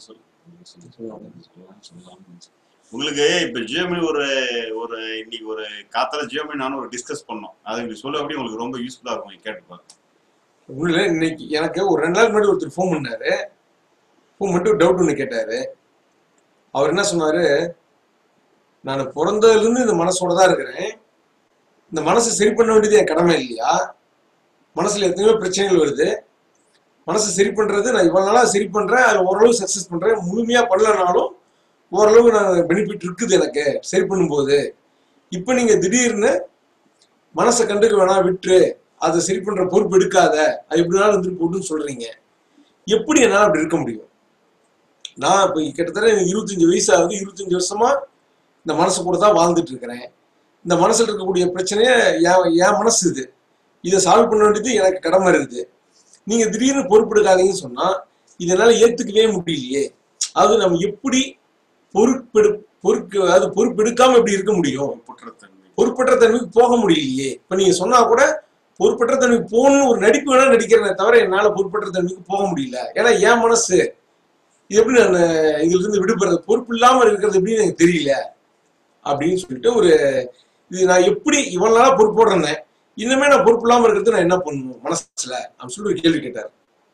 உங்களுக்கு இப்ப ஜியோமி ஒரு ஒரு இன்னைக்கு ஒரு காத்தால ஜியோமி நானும் ஒரு டிஸ்கஸ் பண்ணோம் அது இப்படி சொல்ல அப்படி உங்களுக்கு ரொம்ப யூஸ்ஃபுல்லா இருக்கும் கேட்டுப்பாங்க உள்ள இன்னைக்கு எனக்கு ஒரு ரெண்டு நாள் முன்னாடி ஒருத்தர் ஃபோன் பண்ணாரு ஃபோன் பண்ணிட்டு டவுட் ஒன்று கேட்டாரு அவர் என்ன சொன்னாரு நான் பிறந்ததுல இருந்து இந்த மனசோட தான் இருக்கிறேன் இந்த மனசை சரி பண்ண வேண்டியது என் கடமை இல்லையா மனசுல எத்தனையோ பிரச்சனைகள் வருது மனசை சரி பண்றது நான் இவ்வளவு நாளா சரி பண்றேன் அதுல ஓரளவு சக்சஸ் பண்றேன் முழுமையா பண்ணலனாலும் ஓரளவு நான் பெனிஃபிட் இருக்குது எனக்கு சரி பண்ணும்போது இப்போ நீங்க திடீர்னு மனசை கண்டுக்க வேணாம் விட்டுரு அதை சரி பண்ற பொறுப்பு எடுக்காத அது எப்படினாலும் இருந்துட்டு போட்டுன்னு சொல்றீங்க எப்படி என்னால அப்படி இருக்க முடியும் நான் இப்போ கிட்டத்தட்ட எனக்கு இருபத்தஞ்சு வயசு ஆகுது இருபத்தஞ்சு வருஷமா இந்த மனசு கூட தான் வாழ்ந்துட்டு இருக்கிறேன் இந்த மனசுல இருக்கக்கூடிய பிரச்சனைய என் என் மனசு இது இதை சால்வ் பண்ண வேண்டியது எனக்கு கடமை இருக்குது நீங்க திடீர்னு பொறுப்பெடுக்காதீங்கன்னு சொன்னா இதனால ஏத்துக்கவே முடியலையே அது நம்ம எப்படி பொறுப்பெடு பொறுக்கு அதாவது பொறுப்பெடுக்காம எப்படி இருக்க முடியும் குற்றத்தன்மை பொறுப்பற்ற தன்மைக்கு போக முடியலையே இப்ப நீங்க சொன்னா கூட பொறுப்பற்ற தன்மைக்கு போகணும்னு ஒரு நடிப்பு வேணா நடிக்கிறேனே தவிர என்னால பொறுப்பற்ற தன்மைக்கு போக முடியல ஏன்னா என் மனசு இது எப்படி நான் இதுல இருந்து விடுபடுறது பொறுப்பு இல்லாம இருக்கிறது எப்படின்னு எனக்கு தெரியல அப்படின்னு சொல்லிட்டு ஒரு இது நான் எப்படி இவ்வளவு நாளா பொறுப்போட இருந்தேன் இனிமே நான் பொறுப்பு இல்லாம இருக்கிறது நான் என்ன பண்ணணும் மனசுல அப்படின்னு சொல்லி ஒரு கேள்வி கேட்டார்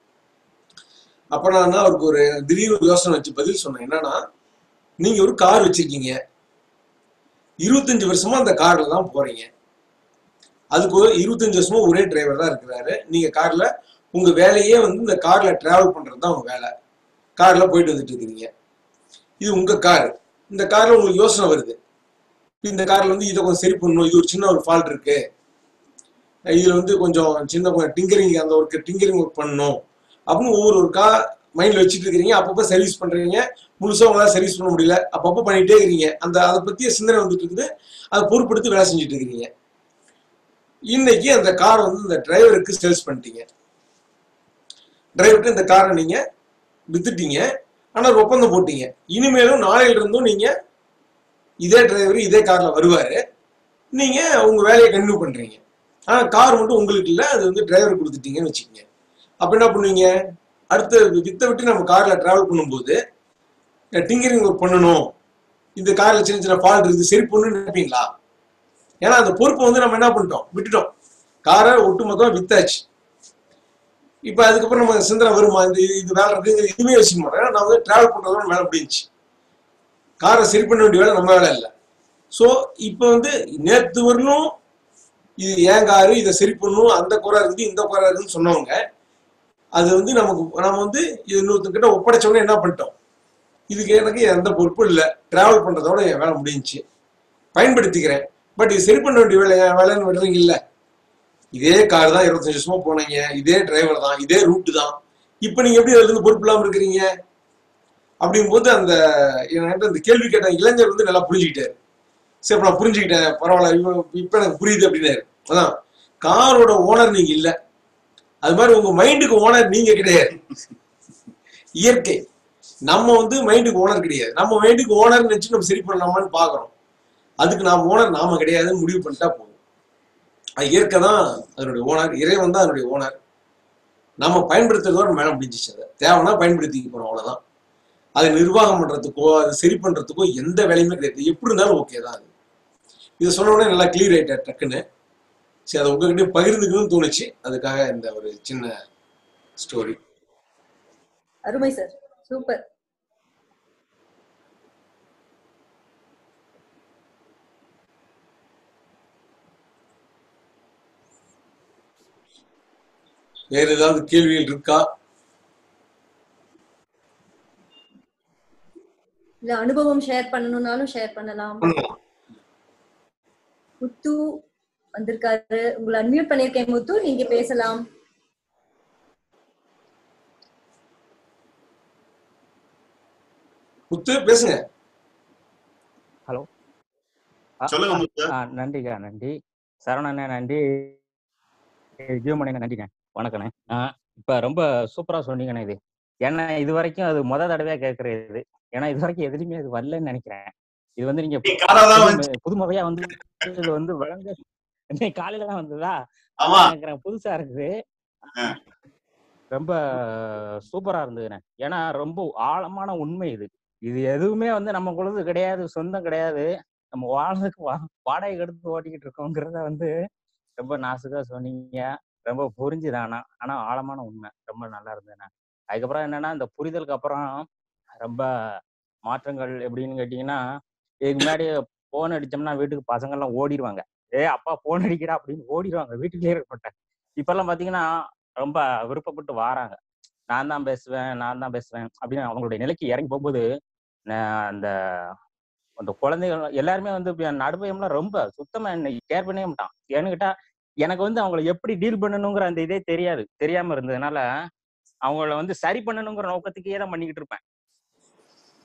அப்ப நான் என்ன அவருக்கு ஒரு திடீர்னு ஒரு யோசனை வச்சு பதில் சொன்னேன் என்னன்னா நீங்க ஒரு கார் வச்சிருக்கீங்க இருபத்தஞ்சு வருஷமா அந்த கார்ல தான் போறீங்க அதுக்கு ஒரு இருபத்தஞ்சு வருஷமா ஒரே டிரைவர் தான் இருக்கிறாரு நீங்க கார்ல உங்க வேலையே வந்து இந்த கார்ல டிராவல் பண்றது தான் உங்க வேலை கார்ல போயிட்டு வந்துட்டு இருக்கிறீங்க இது உங்க கார் இந்த கார்ல உங்களுக்கு யோசனை வருது இந்த கார்ல வந்து இதை கொஞ்சம் சரி பண்ணணும் இது ஒரு சின்ன ஒரு ஃபால்ட் இருக்கு இதுல வந்து கொஞ்சம் சின்ன கொஞ்சம் டிங்கரிங் அந்த ஒர்க் டிங்கரிங் ஒர்க் பண்ணணும் அப்படின்னு ஒவ்வொரு ஒரு கா மைண்ட்ல வச்சுட்டு இருக்கிறீங்க அப்பப்போ சர்வீஸ் பண்றீங்க முழுசா உங்களால சர்வீஸ் பண்ண முடியல அப்பப்போ பண்ணிட்டே இருக்கிறீங்க அந்த அதை பத்திய சிந்தனை வந்துட்டு இருக்குது அதை பொறுப்படுத்தி வேலை செஞ்சுட்டு இருக்கிறீங்க இன்னைக்கு அந்த கார் வந்து இந்த டிரைவருக்கு சேல்ஸ் பண்ணிட்டீங்க டிரைவருக்கு இந்த காரை நீங்க வித்துட்டீங்க ஆனா ஒரு ஒப்பந்தம் போட்டீங்க இனிமேலும் நாளையில இருந்தும் நீங்க இதே டிரைவர் இதே கார்ல வருவாரு நீங்க உங்க வேலையை கண்டினியூ பண்றீங்க ஆனா கார் மட்டும் உங்களுக்கு இல்ல அது வந்து டிரைவர் கொடுத்துட்டீங்கன்னு வச்சுக்கோங்க அப்ப என்ன பண்ணுவீங்க அடுத்து வித்த விட்டு நம்ம கார்ல டிராவல் பண்ணும்போது டிங்கரிங் ஒர்க் பண்ணணும் இந்த கார்ல சின்ன சின்ன ஃபால்ட் இருக்குது சரி பண்ணணும்னு நினைப்பீங்களா ஏன்னா அந்த பொறுப்பை வந்து நம்ம என்ன பண்ணிட்டோம் விட்டுட்டோம் காரை ஒட்டுமொத்தமா வித்தாச்சு இப்ப அதுக்கப்புறம் நம்ம சிந்தனை வருமா இந்த இது வேலை இருக்குங்கிற இதுவுமே யோசிக்க மாட்டோம் ஏன்னா நான் வந்து டிராவல் பண்றதோட வேலை முடிஞ்சுச்சு காரை சரி பண்ண வேண்டிய வேலை நம்ம வேலை இல்லை ஸோ இப்போ வந்து நேற்று வரலும் இது ஏன் காரு இதை சரி பண்ணணும் அந்த குறை இருக்குது இந்த குறை இருக்குன்னு சொன்னவங்க அது வந்து நமக்கு நம்ம வந்து இது இன்னொருத்தர்கிட்ட ஒப்படைச்சவொடனே என்ன பண்ணிட்டோம் இதுக்கு எனக்கு எந்த பொறுப்பும் இல்லை டிராவல் பண்றதோட என் வேலை முடிஞ்சுச்சு பயன்படுத்திக்கிறேன் பட் இது சரி பண்ண வேண்டிய வேலை என் வேலைன்னு விடுறீங்க இல்ல இதே கார் தான் இருபத்தஞ்சு வருஷமா போனீங்க இதே டிரைவர் தான் இதே ரூட் தான் இப்போ நீங்க எப்படி அதுல இருந்து பொறுப்பு இல்லாம இருக்கிறீங்க அப்படிங்கும்போது அந்த என்கிட்ட அந்த கேள்வி கேட்ட இளைஞர் வந்து நல்லா புரிஞ்சுக்கிட்டாரு சரி இப்ப நான் புரிஞ்சுக்கிட்டேன் பரவாயில்ல இப்ப இப்ப எனக்கு புரியுது அப்படின்னாரு அதான் காரோட ஓனர் நீங்க இல்ல அது மாதிரி உங்க மைண்டுக்கு ஓனர் நீங்க கிடையாது இயற்கை நம்ம வந்து மைண்டுக்கு ஓனர் கிடையாது நம்ம மைண்டுக்கு ஓனர் நினைச்சு நம்ம சரி பண்ணலாமான்னு பாக்குறோம் அதுக்கு நாம ஓனர் நாம கிடையாதுன்னு முடிவு பண்ணிட்டா போதும் அது இயற்கை தான் அதனுடைய ஓனர் இறைவன் தான் அதனுடைய ஓனர் நம்ம பயன்படுத்துறதோட மேல முடிஞ்சிச்சு அதை தேவைன்னா பயன்படுத்திக்க போறோம் அவ்வளவுதான் அதை நிர்வாகம் பண்றதுக்கோ அதை சரி பண்றதுக்கோ எந்த வேலையுமே கிடையாது எப்படி இருந்தாலும் ஓகே தான் அது இதை சொன்ன உடனே நல்லா கிளியர் ஆயிட்டார் டக்குன்னு சரி அதை உங்ககிட்ட பகிர்ந்துக்கணும்னு தோணுச்சு அதுக்காக இந்த ஒரு சின்ன ஸ்டோரி அருமை சார் சூப்பர் வேற ஏதாவது கேள்விகள் இருக்கா இல்ல அனுபவம் ஷேர் பண்ணணும்னாலும் ஷேர் பண்ணலாம் பண்ணலாம் முத்து வந்திருக்காரு உங்களை அன்மியூட் பண்ணிருக்கேன் முத்து நீங்க பேசலாம் முத்து பேசுங்க ஹலோ சொல்லுங்க முத்து ஆ நன்றிக்கா நன்றி சரவணண்ணே நன்றி ஜீவமணிண்ணே நன்றிண்ணே வணக்கண்ணே ஆ இப்போ ரொம்ப சூப்பராக சொன்னீங்கண்ணே இது ஏன்னா இது வரைக்கும் அது முத தடவையா கேட்கறது இது ஏன்னா இது வரைக்கும் எதுலையுமே அது வரலன்னு நினைக்கிறேன் இது வந்து நீங்க நீ காரா தான் புது வந்து புதுமுறையா வந்து இது வந்து வழங்க இன்னைக்கு காலையில தான் வந்ததா ஆமா அதான் நினைக்கிறேன் புதுசா இருக்குது ஆ. ரொம்ப சூப்பரா இருந்ததுண்ணே ஏன்னா ரொம்ப ஆழமான உண்மை இது இது எதுவுமே வந்து நம்ம குழுது கிடையாது சொந்தம் கிடையாது நம்ம வாழ்றதுக்கு வா வாடகை எடுத்து ஓட்டிக்கிட்டு இருக்கோங்கிறத வந்து ரொம்ப நாசுக்கா சொன்னீங்க ரொம்ப புரிஞ்சுதானா ஆனா ஆழமான உண்மை ரொம்ப நல்லா இருந்ததுண்ணே அதுக்கப்புறம் என்னன்னா இந்த புரிதலுக்கு அப்புறம் ரொம்ப மாற்றங்கள் எப்படின்னு கேட்டிங்கன்னா இதுக்கு முன்னாடி போன் அடிச்சோம்னா வீட்டுக்கு பசங்கள்லாம் ஓடிடுவாங்க ஏ அப்பா போன் அடிக்கிறா அப்படின்னு ஓடிடுவாங்க வீட்டுக்குள்ளே இருக்க மாட்டேன் இப்பெல்லாம் பாத்தீங்கன்னா ரொம்ப விருப்பப்பட்டு வாராங்க நான் தான் பேசுவேன் நான் தான் பேசுவேன் அப்படின்னு அவங்களுடைய நிலைக்கு இறங்கி போகும்போது நான் அந்த அந்த குழந்தைகள் எல்லாருமே வந்து இப்ப என் நடுப்பயம்லாம் ரொம்ப சுத்தமா என்னை கேர் பண்ணவே மாட்டான் ஏன்னு கேட்டா எனக்கு வந்து அவங்கள எப்படி டீல் பண்ணணுங்கிற அந்த இதே தெரியாது தெரியாம இருந்ததுனால அவங்கள வந்து சரி பண்ணணுங்கிற நோக்கத்துக்கே தான் பண்ணிக்கிட்டு இருப்பேன்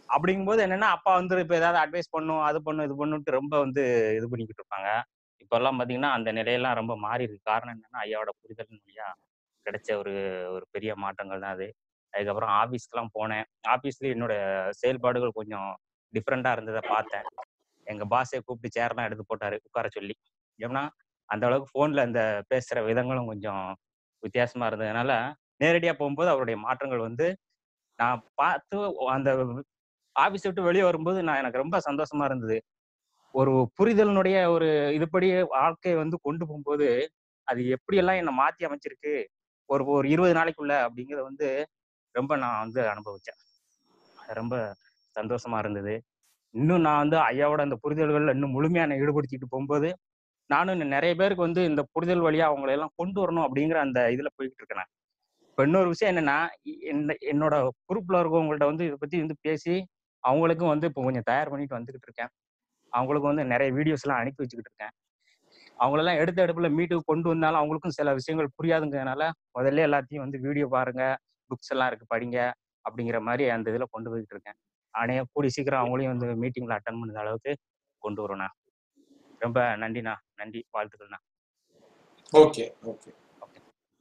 அப்படிங்கும்போது என்னன்னா அப்பா வந்து இப்ப ஏதாவது அட்வைஸ் பண்ணும் அது பண்ணும் இது பண்ணுன்ட்டு ரொம்ப வந்து இது பண்ணிக்கிட்டு இருப்பாங்க இப்பெல்லாம் பாத்தீங்கன்னா அந்த நிலையெல்லாம் ரொம்ப மாறி இருக்கு காரணம் என்னன்னா ஐயாவோட புரிதல் வழியா கிடைச்ச ஒரு ஒரு பெரிய மாற்றங்கள் தான் அது அதுக்கப்புறம் ஆஃபீஸ்க்குலாம் போனேன் ஆஃபீஸ்ல என்னோட செயல்பாடுகள் கொஞ்சம் டிஃப்ரெண்டா இருந்ததை பார்த்தேன் எங்க பாஸே கூப்பிட்டு சேர்லாம் எடுத்து போட்டாரு உட்கார சொல்லி ஏன்னா அந்த அளவுக்கு ஃபோன்ல அந்த பேசுற விதங்களும் கொஞ்சம் வித்தியாசமா இருந்ததுனால நேரடியா போகும்போது அவருடைய மாற்றங்கள் வந்து நான் பார்த்து அந்த ஆபீஸ் விட்டு வெளியே வரும்போது நான் எனக்கு ரொம்ப சந்தோஷமா இருந்தது ஒரு புரிதலினுடைய ஒரு இதுபடி வாழ்க்கையை வந்து கொண்டு போகும்போது அது எப்படியெல்லாம் என்னை மாத்தி அமைச்சிருக்கு ஒரு ஒரு இருபது நாளைக்குள்ள அப்படிங்கிறத வந்து ரொம்ப நான் வந்து அனுபவிச்சேன் அது ரொம்ப சந்தோஷமா இருந்தது இன்னும் நான் வந்து ஐயாவோட அந்த புரிதல்கள்ல இன்னும் முழுமையா என்னை ஈடுபடுத்திட்டு போகும்போது நானும் இன்னும் நிறைய பேருக்கு வந்து இந்த புரிதல் வழியா அவங்களை எல்லாம் கொண்டு வரணும் அப்படிங்கிற அந்த இதுல போய்கிட்டு இருக்கேன் நான். இப்ப இன்னொரு விஷயம் என்னன்னா இ- என்ன- என்னோட குரூப்ல இருக்கவங்கள்ட்ட வந்து இதை பத்தி வந்து பேசி அவங்களுக்கும் வந்து இப்போ கொஞ்சம் தயார் பண்ணிட்டு வந்துகிட்டு இருக்கேன் அவங்களுக்கும் வந்து நிறைய வீடியோஸ் எல்லாம் அனுப்பி வச்சுக்கிட்டு இருக்கேன் அவங்களெல்லாம் எடுத்த எடுப்புல மீட்டுக்கு கொண்டு வந்தாலும் அவங்களுக்கும் சில விஷயங்கள் புரியாதுங்கிறதுனால முதல்ல எல்லாத்தையும் வந்து வீடியோ பாருங்க புக்ஸ் எல்லாம் இருக்கு படிங்க அப்படிங்கிற மாதிரி அந்த இதுல கொண்டு போய்கிட்டு இருக்கேன் ஆனே கூடி சீக்கிரம் அவங்களையும் வந்து மீட்டிங்ல அட்டன் பண்ணுற அளவுக்கு கொண்டு வரோண்ணா ரொம்ப நன்றிண்ணா நன்றி வாழ்த்துக்கள்ண்ணா ஓகே ஓகே ஓகே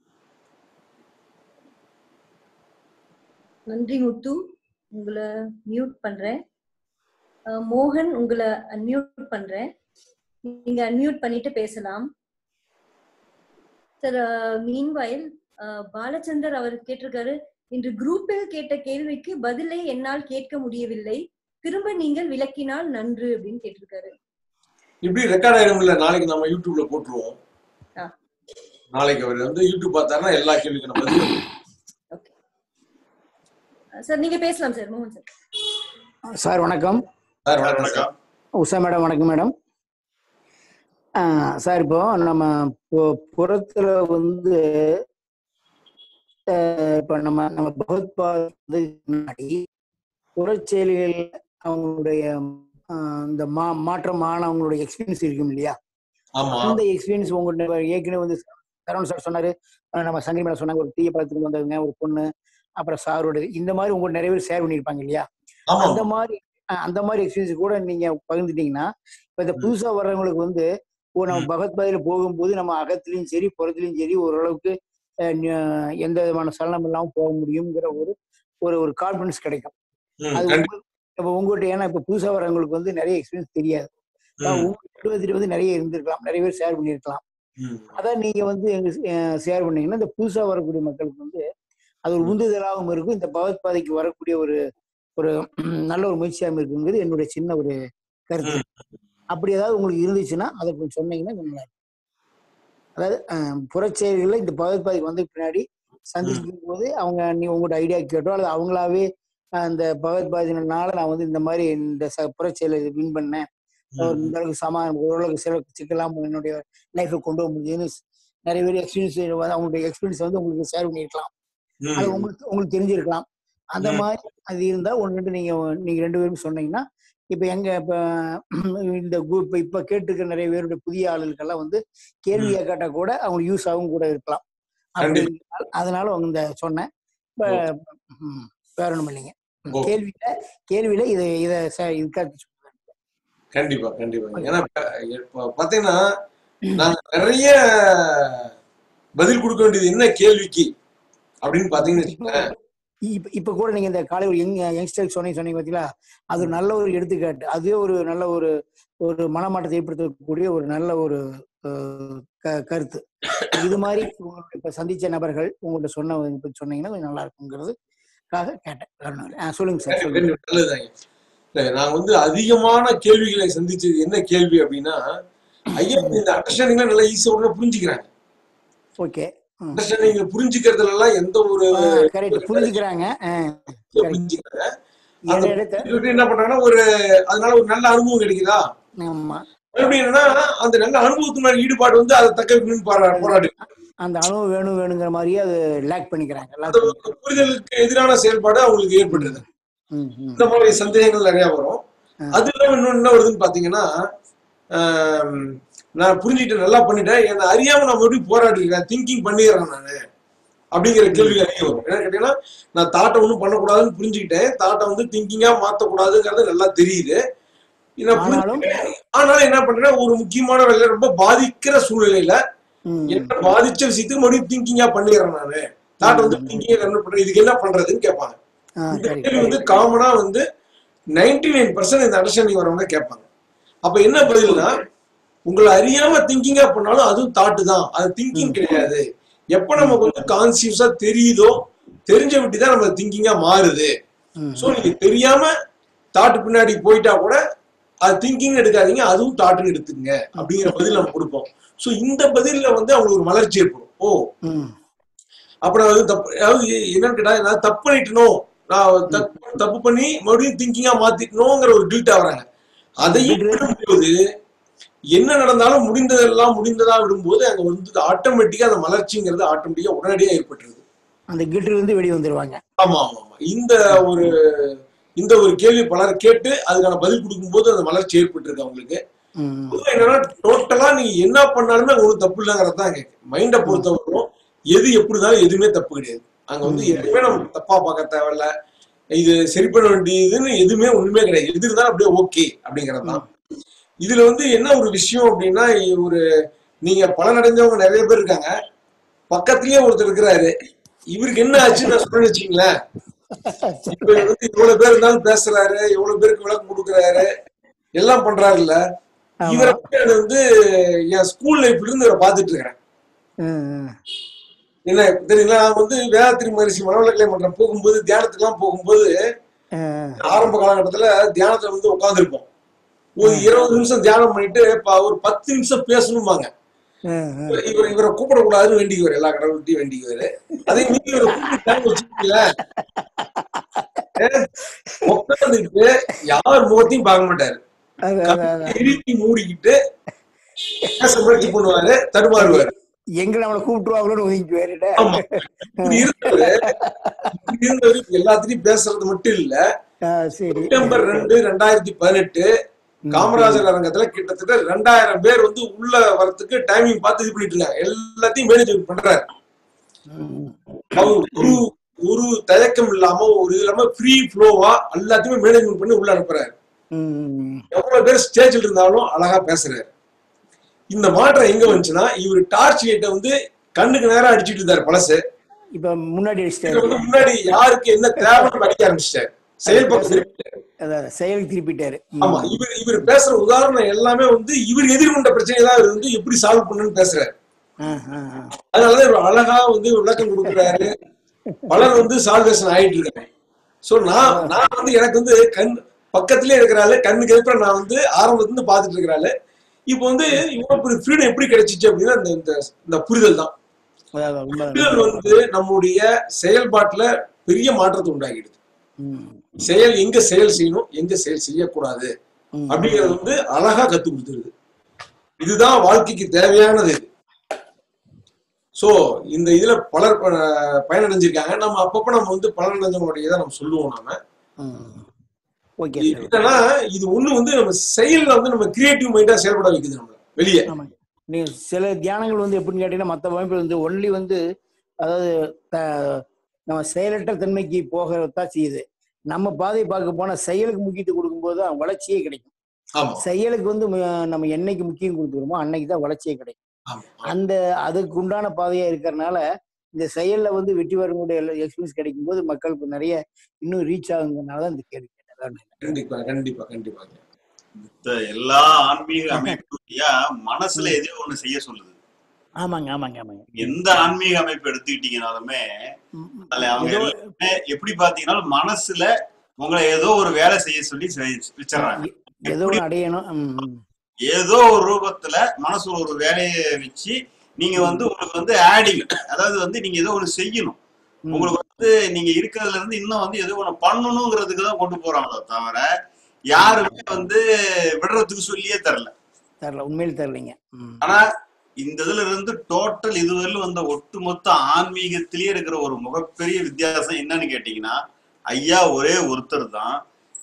நன்றி முத்து உங்களை மியூட் பண்றேன் அஹ் மோகன் உங்களை அன்மியூட் பண்றேன் நீங்க அன்மியூட் பண்ணிட்டு பேசலாம் சார் மீன்வைல் பாலச்சந்தர் அவர் கேட்டிருக்காரு இன்று குரூப்பில் கேட்ட கேள்விக்கு பதிலை என்னால் கேட்க முடியவில்லை திரும்ப நீங்கள் விளக்கினால் நன்று அப்படின்னு கேட்டிருக்காரு இப்படி ரெக்கார்ட் ஆயிடும் இல்ல நாளைக்கு நம்ம யூடியூப்ல போட்டுருவோம் ஆ. நாளைக்கு அவர் வந்து யூடியூப் பார்த்தாருன்னா எல்லா கேள்விக்கும் நம்ம பதில் ஓகே சார் நீங்க பேசலாம் சார் மோகன் சார் சார் வணக்கம் சார் வணக்கம் சார் உஷா மேடம் வணக்கம் மேடம் ஆ, சார் இப்போ நம்ம பு- புறத்துல வந்து அஹ், இப்ப நம்ம நம்ம பகவத்பாதை முன்னாடி புறச்செயல்கள் அவங்களுடைய ஆஹ், இந்த மா மாற்றமான அவங்களுடைய எக்ஸ்பீரியன்ஸ் இருக்கும் இல்லையா ஆமா அந்த எக்ஸ்பீரியன்ஸ் உங்கள்கிட்ட ஏற்கனவே வந்து சரவணன் சார் சொன்னாரு அஹ், நம்ம சங்கரி மேடம் சொன்னாங்க ஒரு தீய பழத்துக்கு வந்தவங்க ஒரு பொண்ணு அப்புறம் சாரோட இந்த மாதிரி உங்களுக்கு நிறைய பேர் ஷேர் பண்ணியிருப்பாங்க இல்லையா ஆமா அந்த மாதிரி அஹ், அந்த மாதிரி எக்ஸ்பீரியன்ஸ் கூட நீங்க பகிர்ந்துட்டீங்கன்னா இப்ப இந்த புதுசா வர்றவங்களுக்கு வந்து ஓ நம்ம ம். பகவத்பாதையில போகும்போது நம்ம அகத்திலையும் சரி புறத்துலயும் சரி ஓரளவுக்கு அஹ், ந- எந்த விதமான சலனம் இல்லாம போக முடியுங்கிற ஒரு ஒரு ஒரு கான்பிடன்ஸ் கிடைக்கும் ம், அது கண்டிப்பா உங்களுக்கு இப்ப உங்ககிட்ட ஏன்னா இப்ப புதுசா வர்றவங்களுக்கு வந்து நிறைய எக்ஸ்பீரியன்ஸ் தெரியாது ம், உங்க வந்து நிறைய இருந்திருக்கலாம் நிறைய பேர் ஷேர் பண்ணியிருக்கலாம் ம், அதான் நீங்க வந்து ஷேர் பண்ணீங்கன்னா இந்த புதுசா வரக்கூடிய மக்களுக்கு வந்து அது ஒரு ம். உந்துதலாகவும் இருக்கும் இந்த பகவத்பாதைக்கு வரக்கூடிய ஒரு ஒரு நல்ல ஒரு முயற்சியாகவும் இருக்குங்கிறது என்னுடைய சின்ன ஒரு கருத்து ம். அப்படி ஏதாவது உங்களுக்கு இருந்துச்சுன்னா அதை கொஞ்சம் சொன்னீங்கன்னா கொஞ்சம் நல்லா இருக்கும். அதாவது அஹ், புறச்செயல்களை இந்த பகவத்பாதைக்கு வந்த பின்னாடி ம், சந்திக்கும் போது அவங்க நீ உங்களோட ஐடியா கேட்டோ அல்லது அவங்களாவே அஹ், அந்த பகவத்பாதினால நான் வந்து இந்த மாதிரி இந்த ச புறச்செயலை வின் பண்ணேன் ஒரு ம், இந்த அளவுக்கு சமாதானம் ஓரளவுக்கு சில சிக்கலாம் என்னுடைய லைஃப்பை கொண்டு வர முடியுதுன்னு நிறைய பேர் எக்ஸ்பீரியன்ஸ் அவங்களுடைய எக்ஸ்பீரியன்ஸ் வந்து உங்களுக்கு ஷேர் பண்ணியிருக்கலாம் அது ம், உங்களுக்கு உங்களுக்கு தெரிஞ்சிருக்கலாம் அந்த ம், மாதிரி அது இருந்தா ஒன்று ரெண்டு நீங்க நீங்க ரெண்டு பேரும் சொன்னீங்கன்னா இப்ப எங்க இப்ப இந்த குரூப் இப்ப கேட்டுருக்க நிறைய பேருடைய புதிய ஆளுகளுக்கெல்லாம் வந்து கேள்வி ம். கேட்டா கூட அவங்களுக்கு யூஸ் ஆகும் கூட இருக்கலாம் அப்படி கண்டிப்பா அதனால அவங்க இந்த சொன்னேன் இப்ப ஓகே ம், வேற ஒண்ணும் இல்லைங்க ம், ஓகே கேள்வியில கேள்வியில இதை இதை ச- இதுக்காக சொல்றேன் கண்டிப்பா கண்டிப்பா ஓகே ஏன்னா இப்ப இப்ப பாத்தீங்கன்னா நாங்க நிறைய பதில் கொடுக்க வேண்டியது என்ன கேள்விக்கு அப்படின்னு பாத்தீங்கன்னு இப்போ வச்சுக்கோங்களேன் இப்ப இப்ப கூட நீங்க இந்த காலை ஒரு யங் யங்ஸ்டர் சொன்னீங்க சொன்னீங்க பாத்தீங்களா அது ஒரு நல்ல ஒரு எடுத்துக்காட்டு அதுவே ஒரு நல்ல ஒரு ஒரு மனமாற்றத்தை ஏற்படுத்தக்கூடிய ஒரு நல்ல ஒரு அஹ், க- கருத்து இது மாதிரி உங்களுடைய இப்ப சந்திச்ச நபர்கள் உங்கள்ட்ட சொன்ன இப்ப சொன்னீங்கன்னா கொஞ்சம் நல்லா இருக்குங்கிறதுக்காக கேட்டேன் வேற ஒண்ணும் இல்ல. ஆ, சொல்லுங்க சார் கண்டிப்பா சொல்லுங்க கண்டிப்பா நல்லதுதாங்க இல்ல நாங்க வந்து அதிகமான கேள்விகளை சந்திச்சது என்ன கேள்வி அப்படின்னா ஐயா ம் இந்த அண்டர்ஸ்டாண்டிங்லாம் நல்லா ஈஸியா உடனே புரிஞ்சுக்கிறாங்க ஓகே ம் அண்டர்ஸ்டாண்டிங் புரிஞ்சுக்கிறதுல எல்லாம் எந்த ஒரு ஆ கரெக்ட் புரிஞ்சுக்கிறாங்க கரெக்ட் புரிஞ்சுக்கிறாங்க அந்த இட இடத்த புரிஞ்சுக்கிட்டு என்ன பண்றாங்கன்னா ஒரு அதனால ஒரு நல்ல அனுபவம் கிடைக்குதா ஆமா மறுபடியும் என்னன்னா அந்த நல்ல அனுபவத்தினால ஈடுபாடு வந்து அதை தக்க வைக்கணும்னு போரா அந்த போராடி அந்த அணுவு வேணும் வேணுங்கிற மாதிரியே அது லேக் பண்ணிக்கிறாங்க அந்த லாக் ஒரு பண்ணிக்கிறாங்க புரிதலுக்கு எதிரான செயல்பாடு அவங்களுக்கு ம் ஏற்படுறது ம் ம் இந்த மாதிரி சந்தேகங்கள் நிறைய வரும் ஆ அது இல்லாம இன்னொன்னு என்ன வருதுன்னு பாத்தீங்கன்னா ஆம், நான் புரிஞ்சுக்கிட்டு நல்லா பண்ணிட்டேன் என்னை அறியாம நான் மறுபடியும் போராடி இருக்கேன் திங்கிங் பண்ணிடுறேன் நானு அப்படிங்கிற கேள்வி நிறைய வரும் என்ன கேட்டீங்கன்னா நான் தாட்டை ஒன்றும் பண்ணக்கூடாதுன்னு புரிஞ்சுக்கிட்டேன் தாட்டை வந்து திங்கிங்கா மாத்தக்கூடாதுங்கிறது நல்லா தெரியுது நான் ஆனாலும் புரிஞ்சுக்கிட்டேன் ஆனாலும் என்ன பண்றேன் ஒரு முக்கியமான வேலையில ரொம்ப பாதிக்கிற சூழ்நிலையில ம், என்ன பாதிச்ச விஷயத்துக்கு மறுபடியும் திங்கிங்கா பண்ணிடுறேன் நானு தாட் வந்து திங்கிங்கா கன்வெர்ட் பண்றேன் இதுக்கு என்ன பண்றதுன்னு கேட்பாங்க ஆ இந்த கரெக்ட் கேள்வி வந்து காமனா வந்து நைன்டி நைன் பர்சன்ட் இந்த அண்டர்ஸ்டாண்டிங் வரவங்க கேட்பாங்க அப்ப என்ன பதில்னா உங்களை அறியாம திங்கிங்கா பண்ணாலும் அதுவும் தாட்டு தான் அது திங்கிங் கிடையாது எப்ப நமக்கு வந்து கான்சியஸா தெரியுதோ தெரிஞ்ச விட்டு தான் நம்ம திங்கிங்கா மாறுது ம் சோ நீங்க தெரியாம தாட்டு பின்னாடி போயிட்டா கூட அது திங்கிங் எடுக்காதீங்க அதுவும் தாட்டுன்னு எடுத்துக்கங்க அப்படிங்கிற பதில் நம்ம கொடுப்போம் சோ இந்த பதில்ல வந்து அவங்களுக்கு ஒரு மலர்ச்சி ஏற்படும் ஓ ம் அப்புறம் அது தப்பு அதாவது என்னன்னு கேட்டா நான் தப்பு பண்ணிட்டணும் நான் தப்பு தப்பு பண்ணி மறுபடியும் திங்கிங்கா மாத்திக்கணுங்கிற ஒரு கில்ட் ஆகுறாங்க அதையும் விடும்போது என்ன நடந்தாலும் முடிந்ததெல்லாம் முடிந்ததா விடும்போது அங்க வந்து ஆட்டோமேட்டிக்கா அந்த மலர்ச்சிங்கிறது ஆட்டோமேட்டிக்கா உடனடியா ஏற்பட்டுருது அந்த கில்ட்ல இருந்து வெளியே வந்துருவாங்க ஆமா ஆமா ஆமா இந்த ஒரு இந்த ஒரு கேள்வி பலர் கேட்டு அதுக்கான பதில் கொடுக்கும்போது அந்த மலர்ச்சி ஏற்பட்டிருக்கு அவங்களுக்கு ம் பொதுவா என்னன்னா டோட்டலா நீங்க என்ன பண்ணாலுமே ஒன்றும் தப்பு இல்லைங்கிறது தான் மைண்டை பொறுத்தவரைக்கும் எது எப்படினாலும் எதுவுமே தப்பு கிடையாது அங்க வந்து எதுவுமே நம்ம தப்பா பார்க்க தேவையில்ல இது சரி பண்ண வேண்டியதுன்னு எதுவுமே ஒண்ணுமே கிடையாது எது இருந்தாலும் அப்படியே ஓகே அப்படிங்கிறது தான் இதுல வந்து என்ன ஒரு விஷயம் அப்படின்னா ஒரு நீங்க பலன் அடைஞ்சவங்க நிறைய பேர் இருக்காங்க பக்கத்துலயே ஒருத்தர் இருக்கிறாரு இவருக்கு என்ன ஆச்சுன்னு நான் சொல்றேன்னு வச்சுங்களேன் இப்ப வந்து இவ்வளவு பேர் இருந்தாலும் பேசுறாரு இவ்வளவு பேருக்கு விளக்கம் கொடுக்குறாரு எல்லாம் பண்றாருல்ல ஆமா. இவரை வந்து நான் வந்து என் ஸ்கூல் லைஃப்ல இருந்து இவரை பார்த்துட்டு இருக்கிறேன் ம், ம். என்ன தெரியுங்களா நான் வந்து வேதாத்திரி மகரிஷி மனவளக்கலை மன்றம் போகும்போது தியானத்துக்குலாம் போகும்போது ம், ஆரம்ப காலகட்டத்துல தியானத்துல வந்து உட்காந்துருப்போம் ஒரு இருபது நிமிஷம் தியானம் பண்ணிட்டு ப- ஒரு பத்து நிமிஷம் பேசணும்பாங்க ம், ம். இவர் இவரை கூப்பிடக்கூடாதுன்னு வேண்டிக்குவார் எல்லா கடவுள்கிட்டையும் வேண்டிக்குவாரு அதே மீறி இவரை கூப்பிட்டாங்க வச்சுக்கீங்களேன் உட்காந்துட்டு யார் முகத்தையும் பார்க்க மாட்டாரு அது, அது, அது. கண்ணை இறுக்கி மூடிக்கிட்டு பேச முயற்சி பண்ணுவாரு தடுமாறுவாரு எங்க நம்மளை கூப்பிட்டுருவாங்களோன்னு ஒதுங்கி வேறுட ஆமா இப்படி இருந்தவரு இப்படி இருந்தவரு இப்ப எல்லாத்துலயும் பேசுறது மட்டும் இல்ல சரி செப்டம்பர் ரெண்டு ரெண்டாயிரத்தி பதினெட்டு காமராஜர் அரங்கத்துல கிட்டத்தட்ட ரெண்டாயிரம் பேர் வந்து உள்ள வரத்துக்கு டைமிங் பார்த்து இது பண்ணிட்டு இருக்காங்க எல்லாத்தையும் மேனேஜ் பண்றாரு ம், அவர் ஒரு ஒரு தயக்கம் இல்லாம ஒரு இது இல்லாம ஃப்ரீ ஃப்ளோவா எல்லாத்தையுமே மேனேஜ்மெண்ட் பண்ணி உள்ள அனுப்புறாரு ம், எவ்வளவு பேர் ஸ்டேஜ்ல இருந்தாலும் அழகா பேசுறாரு இந்த மாற்றம் எங்க வந்துச்சுன்னா இவர் டார்ச் லைட்டை வந்து கண்ணுக்கு நேரா அடிச்சிட்டு இருந்தாரு பழசு இப்ப முன்னாடி இவர் அடிச்சிட்டாரு வந்து முன்னாடி யாருக்கு என்ன தேவைன்னு அடிக்க ஆரம்பிச்சிட்டாரு செயல்பட்டு திருப்பிட்டாரு. அதான் செயலுக்கு திருப்பிட்டாரு ம். ஆமா இவர் இவர் பேசுற உதாரணம் எல்லாமே வந்து இவர் எதிர்கொண்ட பிரச்சனையை தான் இவர் வந்து எப்படி சால்வ் பண்ணணும்னு பேசுறாரு ஆ, ஆ, ஆ. அதனாலதான் இவர் அழகா வந்து விளக்கம் கொடுக்குறாரு பலர் வந்து சால்வேஷன் ஆயிட்டு இருக்காங்க சோ நான் நான் வந்து எனக்கு வந்து கண் பக்கத்திலே இருக்கிறாள் கண்ணுக்கு எதிர்ப்பு நான் வந்து ஆரம்பத்துல இருந்து பாத்துட்டு இருக்கிறாள் இப்போ வந்து இவ்வளவு பெரிய ஃப்ரீடம் எப்படி கிடைச்சிச்சு அப்படின்னா இந்த இந்த- இந்த புரிதல் தான் அதான், அதான், உண்மைதான். புரிதல் வந்து நம்முடைய செயல்பாட்டுல பெரிய மாற்றத்தை உண்டாக்கிடுது ம், செயல் எங்க செயல் செய்யணும் எங்க செயல் செய்யக்கூடாது ம். அப்படிங்கறது வந்து அழகா கத்து கொடுத்துருது இதுதான் வாழ்க்கைக்கு தேவையானது இது சோ இந்த இதுல பலர் ப- பயனடைஞ்சிருக்காங்க நம்ம அப்பப்ப நம்ம வந்து பலனடைஞ்சவங்களுடைய இதை நம்ம சொல்லுவோம் நாம ம். ஓகே இது சார் என்னன்னா இது ஒண்ணு வந்து நம்ம செயல்ல வந்து நம்ம கிரியேட்டிவ் மைண்டா செயல்பட வைக்குது நம்ம வெளியே ஆமாங்க நீ சில தியானங்கள் வந்து எப்படின்னு கேட்டீங்கன்னா மற்ற அமைப்புல வந்து ஒன்லி வந்து அதாவது த- நம்ம செயலற்ற தன்மைக்கு போகத்தான் செய்யுது நம்ம பாதை பார்க்க போனா செயலுக்கு முக்கியத்துவம் கொடுக்கும்போது தான் வளர்ச்சியே கிடைக்கும் ஆமா செயலுக்கு வந்து மு- நம்ம என்னைக்கு முக்கியம் கொடுத்துக்கிறோமோ அன்னைக்கு தான் வளர்ச்சியே கிடைக்கும் ஆமா அந்த அதுக்கு உண்டான பாதையா இருக்கிறனால இந்த செயல்ல வந்து வெற்றி வரக்கூடிய எக்ஸ்பீரியன்ஸ் கிடைக்கும் போது மக்களுக்கு நிறைய இன்னும் ரீச் ஆகுங்கிறதுனால தான் இந்த கேள்வி கேட்டேன் வேற ஒண்ணும் இல்ல. கண்டிப்பா கண்டிப்பா கண்டிப்பாங்க இந்த எல்லா ஆன்மீக அமைப்புயா மனசுல எதையோ ஒண்ணு செய்ய சொல்லுது ஆமாங்க ஆமாங்க ஆமாங்க எந்த ஆன்மீக அமைப்பு எடுத்துக்கிட்டீங்கனாலுமே ம், ம். அதுல அவங்க ஏதோ எல்லாமே எப்படி பாத்தீங்கன்னா மனசுல உங்களை ஏதோ ஒரு வேலை செய்ய சொல்லி செய்- வச்சிடறாங்க ஏதோ ஒன்று அடையணும் ம், ம். ஏதோ ஒரு ரூபத்துல மனசுல ஒரு வேலையை வச்சு நீங்க வந்து உங்களுக்கு வந்து ஆடிங் அதாவது வந்து நீங்க ஏதோ ஒண்ணு செய்யணும் ம். உங்களுக்கு வந்து நீங்க இருக்கிறதுல இருந்து இன்னும் வந்து ஏதோ ஒண்ணு பண்ணணுங்கிறதுக்கு தான் கொண்டு போறாங்களே தவிர யாருமே வந்து விடுறதுக்கு சொல்லியே தரல தரல உண்மையில் தரலைங்க ம். ஆனா இந்த இதுல இருந்து டோட்டல் இதுவரையிலும் வந்த ஒட்டுமொத்த ஆன்மீகத்திலேயே இருக்கிற ஒரு மிகப்பெரிய வித்தியாசம் என்னன்னு கேட்டீங்கன்னா ஐயா ஒரே ஒருத்தர் தான்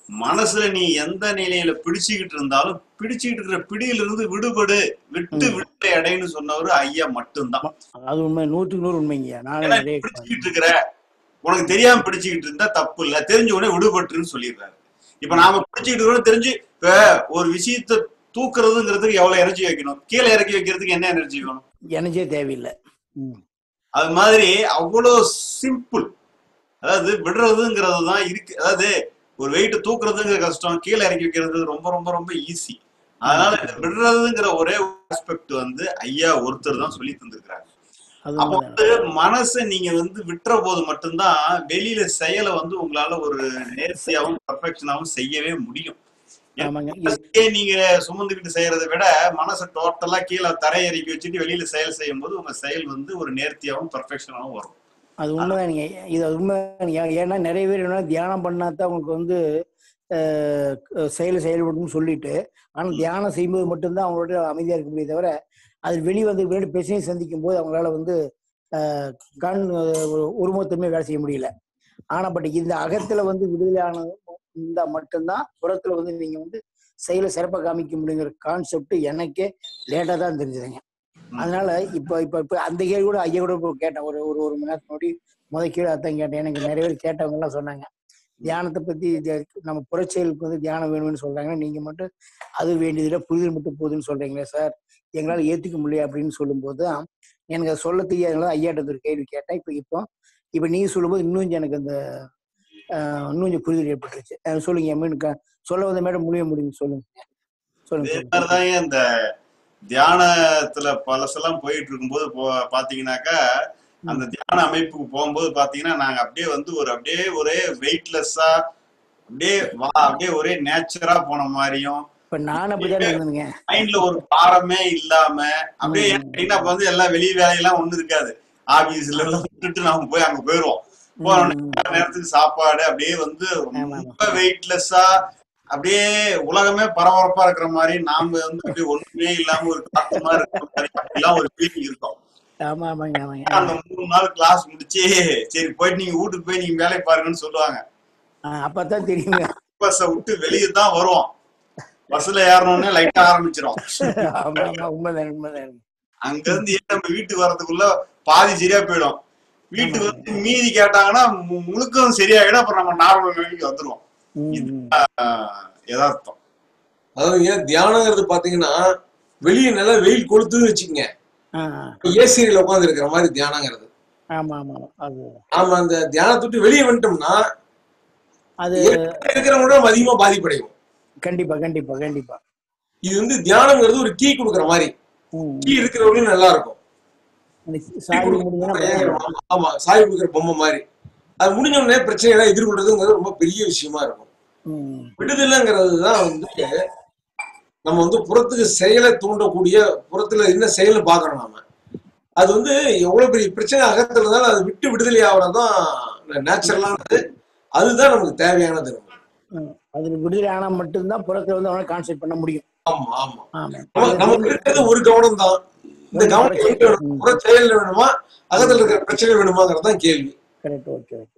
மனசுல நீ எந்த நிலையில பிடிச்சுக்கிட்டு இருந்தாலும் பிடிச்சுக்கிட்டு இருக்கிற பிடியில இருந்து விடுபடு விட்டு ம். விட்டு அடைன்னு சொன்னவர் ஐயா மட்டும்தான் அது உண்மை நூற்றுக்கு நூறு உண்மைங்கய்யா நானும் ஏன்னா நிறைய பிடிச்சுக்கிட்டு இருக்கிற உனக்கு தெரியாம பிடிச்சுக்கிட்டு இருந்தா தப்பு இல்ல தெரிஞ்ச உடனே விடுபட்டுன்னு சொல்லிடுறாரு இப்ப நாம பிடிச்சுக்கிட்டு இருக்கிறோம் தெரிஞ்சு இப்ப ஒரு விஷயத்த தூக்குறதுங்கிறதுக்கு எவ்வளவு எனர்ஜி வைக்கணும் கீழே இறக்கி வைக்கிறதுக்கு என்ன எனர்ஜி வேணும் எனர்ஜியே தேவையில்லை ம் அது மாதிரி அவ்வளோ சிம்பிள் அதாவது விடுறதுங்கிறது தான் இருக்கு அதாவது ஒரு வெயிட் தூக்குறதுங்கிற கஷ்டம் கீழே இறக்கி வைக்கிறது ரொம்ப ரொம்ப ரொம்ப ஈஸி அதனால இந்த விடுறதுங்கிற ஒரே ஆஸ்பெக்ட் வந்து ஐயா ஒருத்தர் தான் சொல்லி தந்திருக்கிறாங்க அது அப்போ உண்மைதான் வந்து மனசை நீங்க வந்து விட்டுற போது மட்டும்தான் வெளியில செயலை வந்து உங்களால ஒரு நேர்த்தியாவும் பர்ஃபெக்ஷனாவும் செய்யவே முடியும் ஆமாங்க இது மனசையே நீங்க சுமந்துக்கிட்டு செய்யறதை விட மனசை டோட்டலா கீழே தரையை இறக்கி வச்சுட்டு வெளியில செயல் செய்யும் போது உங்க செயல் வந்து ஒரு நேர்த்தியாவும் பர்ஃபெக்ஷனாவும் வரும் அது உண்மைதான் நீங்க இது அது உண்மை ஏன்னா நிறைய பேர் என்ன தியானம் பண்ணா தான் உங்களுக்கு வந்து அஹ், செயல் செயல்படும் சொல்லிட்டு ஆனா தியானம் செய்யும்போது மட்டும்தான் அவங்களோட அமைதியா இருக்க முடியும் தவிர அது வெளியே வந்து பின்னாடி பிரச்சனையை சந்திக்கும் போது அவங்களால வந்து அஹ், கண் அஹ், ஒரு ஒருமுகத்தன்மை வேலை செய்ய முடியல ஆனா பட் இந்த அகத்துல வந்து விடுதலை ஆனது இருந்தா மட்டும்தான் புறத்துல வந்து நீங்க வந்து செயலை சிறப்பாக காமிக்க முடியுங்கிற கான்செப்ட் எனக்கே லேட்டா தான் தெரிஞ்சதுங்க அதனால இப்ப இப்ப இப்ப அந்த கேள்வி கூட ஐயா கூட இப்ப கேட்டேன் ஒரு ஒரு ஒரு மணி நேரத்துக்கு முன்னாடி முத கீழே அதான் கேட்டேன் எனக்கு நிறைய பேர் கேட்டவங்க எல்லாம் சொன்னாங்க தியானத்தை பத்தி தி- நம்ம புறச்செயலுக்கு வந்து தியானம் வேணும்னு சொல்றாங்க நீங்க மட்டும் அது வேண்டியதில்லை புரிதல் மட்டும் போதுன்னு சொல்றீங்களே சார் எங்களால ஏத்துக்க முடியல அப்படின்னு சொல்லும்போது தான் எனக்கு அதை சொல்ல தெரியாதனால ஐயாட்ட ஒரு கேள்வி கேட்டேன் இப்போ இப்போ இப்போ நீங்க சொல்லும்போது இன்னும் கொஞ்சம் எனக்கு அந்த ஆஹ், இன்னும் கொஞ்சம் புரிதல் ஏற்பட்டுருச்சு அஹ் சொல்லுங்க மீன் சொல்ல வந்த மேடம் முடிய முடியும் சொல்லுங்க சொல்லுங்க இதே சொல்லுங்க மாதிரிதான் இந்த தியானத்துல பழசெல்லாம் போயிட்டு இருக்கும்போது போ- பாத்தீங்கன்னாக்கா அந்த ம் தியான அமைப்புக்கு போகும்போது பாத்தீங்கன்னா நாங்க அப்படியே வந்து ஒரு அப்படியே ஒரே வெயிட்லெஸ்ஸா அப்படியே வா அப்படியே ஒரே நேச்சரா போன மாதிரியும் இப்ப நான் அப்படித்தானே இருந்தேங்க மைண்ட்ல ஒரு பாரமே இல்லாம அப்படியே ம், ம், ஏன்னா அப்ப வந்து எல்லா வெளி வேலையெல்லாம் ஒண்ணு இருக்காது ஆபீஸ்ல எல்லாம் விட்டுட்டு நாம போய் அங்க போயிருவோம் ம், போன ம். நேரத்துக்கு சாப்பாடு அப்படியே வந்து ஆமா ஆமா ரொம்ப வெயிட்லெஸ்ஸா அப்படியே உலகமே பரபரப்பா இருக்கிற மாதிரி நாம வந்து அப்படியே ஒண்ணுமே இல்லாம ஒரு காத்து மாதிரி இருக்கிற மாதிரி அப்படிலாம் ஒரு ஃபீலிங் இருக்கும் ஆமா ஆமாங்க ஆமாங்க அந்த மூணு நாள் கிளாஸ் முடிச்சு சரி போயிட்டு நீங்க வீட்டுக்கு போய் நீங்க வேலையை பாருங்கன்னு சொல்லுவாங்க ஆஹ் அப்பதான் தெரியுங்க பஸ்ஸை விட்டு வெளியே தான் வருவோம் பஸ்ல ஏறணும்னே லைட்டா ஆரம்பிச்சிடும் ஆமா ஆமா உண்மைதான் உண்மைதான் அங்க இருந்து ஏன் நம்ம வீட்டுக்கு வர்றதுக்குள்ள பாதி சரியா போயிடும் வீட்டுக்கு ஆமாங்க வந்து மீதி கேட்டாங்கன்னா மு- முழுக்கவும் சரியாயிடும் அப்புறம் நம்ம நார்மல் நிலைக்கு வந்துருவோம் ம் இது ம் ஆஹ், யதார்த்தம் அதாவது ஏன் தியானங்கிறது பாத்தீங்கன்னா வெளியே நல்லா வெயில் கொளுத்துன்னு வச்சுக்கோங்க ஆஹ் ஏசியில உட்காந்து இருக்கிற மாதிரி தியானங்கிறது ஆமா ஆமா ஆமா. அது நாம அந்த தியானத்தை விட்டு வெளியே வந்துட்டோம்னா அது இருக்கிறவங்க விட நம்ம அதிகமா பாதிப்படையும் கண்டிப்பா கண்டிப்பா கண்டிப்பா இது வந்து தியானங்கிறது ஒரு கீ கொடுக்குற மாதிரி ம் கீ இருக்கிறவங்களும் நல்லா இருக்கும் அந்த கீ சாவி கொடுக்குற முடிஞ்சதுன்னா பொம்மை, பயங்கரம் ஆமா சாய் கொடுக்குற பொம்மை மாதிரி அது முடிஞ்ச உடனே பிரச்சனைகளை எதிர்கொள்றதுங்கிறது ரொம்ப பெரிய விஷயமா இருக்கும் ம் விடுதலைங்கிறது தான் வந்து நம்ம வந்து புறத்துக்கு செயலை தூண்டக்கூடிய புறத்துல என்ன செயல்னு பார்க்கணும் நாம அது வந்து எவ்வளவு பெரிய பிரச்சனை அகத்துல இருந்தாலும் அதை விட்டு விடுதலை ஆகுறதுதான் நேச்சுரலானது அதுதான் நமக்கு தேவையானது நமக்கு. ம். அதுல விடுதலை ஆனா மட்டும்தான் புறத்துல வந்து அவனை கான்சென்ட் பண்ண முடியும் ஆமா ஆமா ஆமா நம்ம நமக்கு இருக்கிறது ஒரு கவனம் தான் இந்த கவனம் எங்க வேணும் புற செயல்ல வேணுமா அகத்துல இருக்கிற பிரச்சனை வேணுமாங்கிறது தான் கேள்வி கரெக்ட் ஓகே ஓகே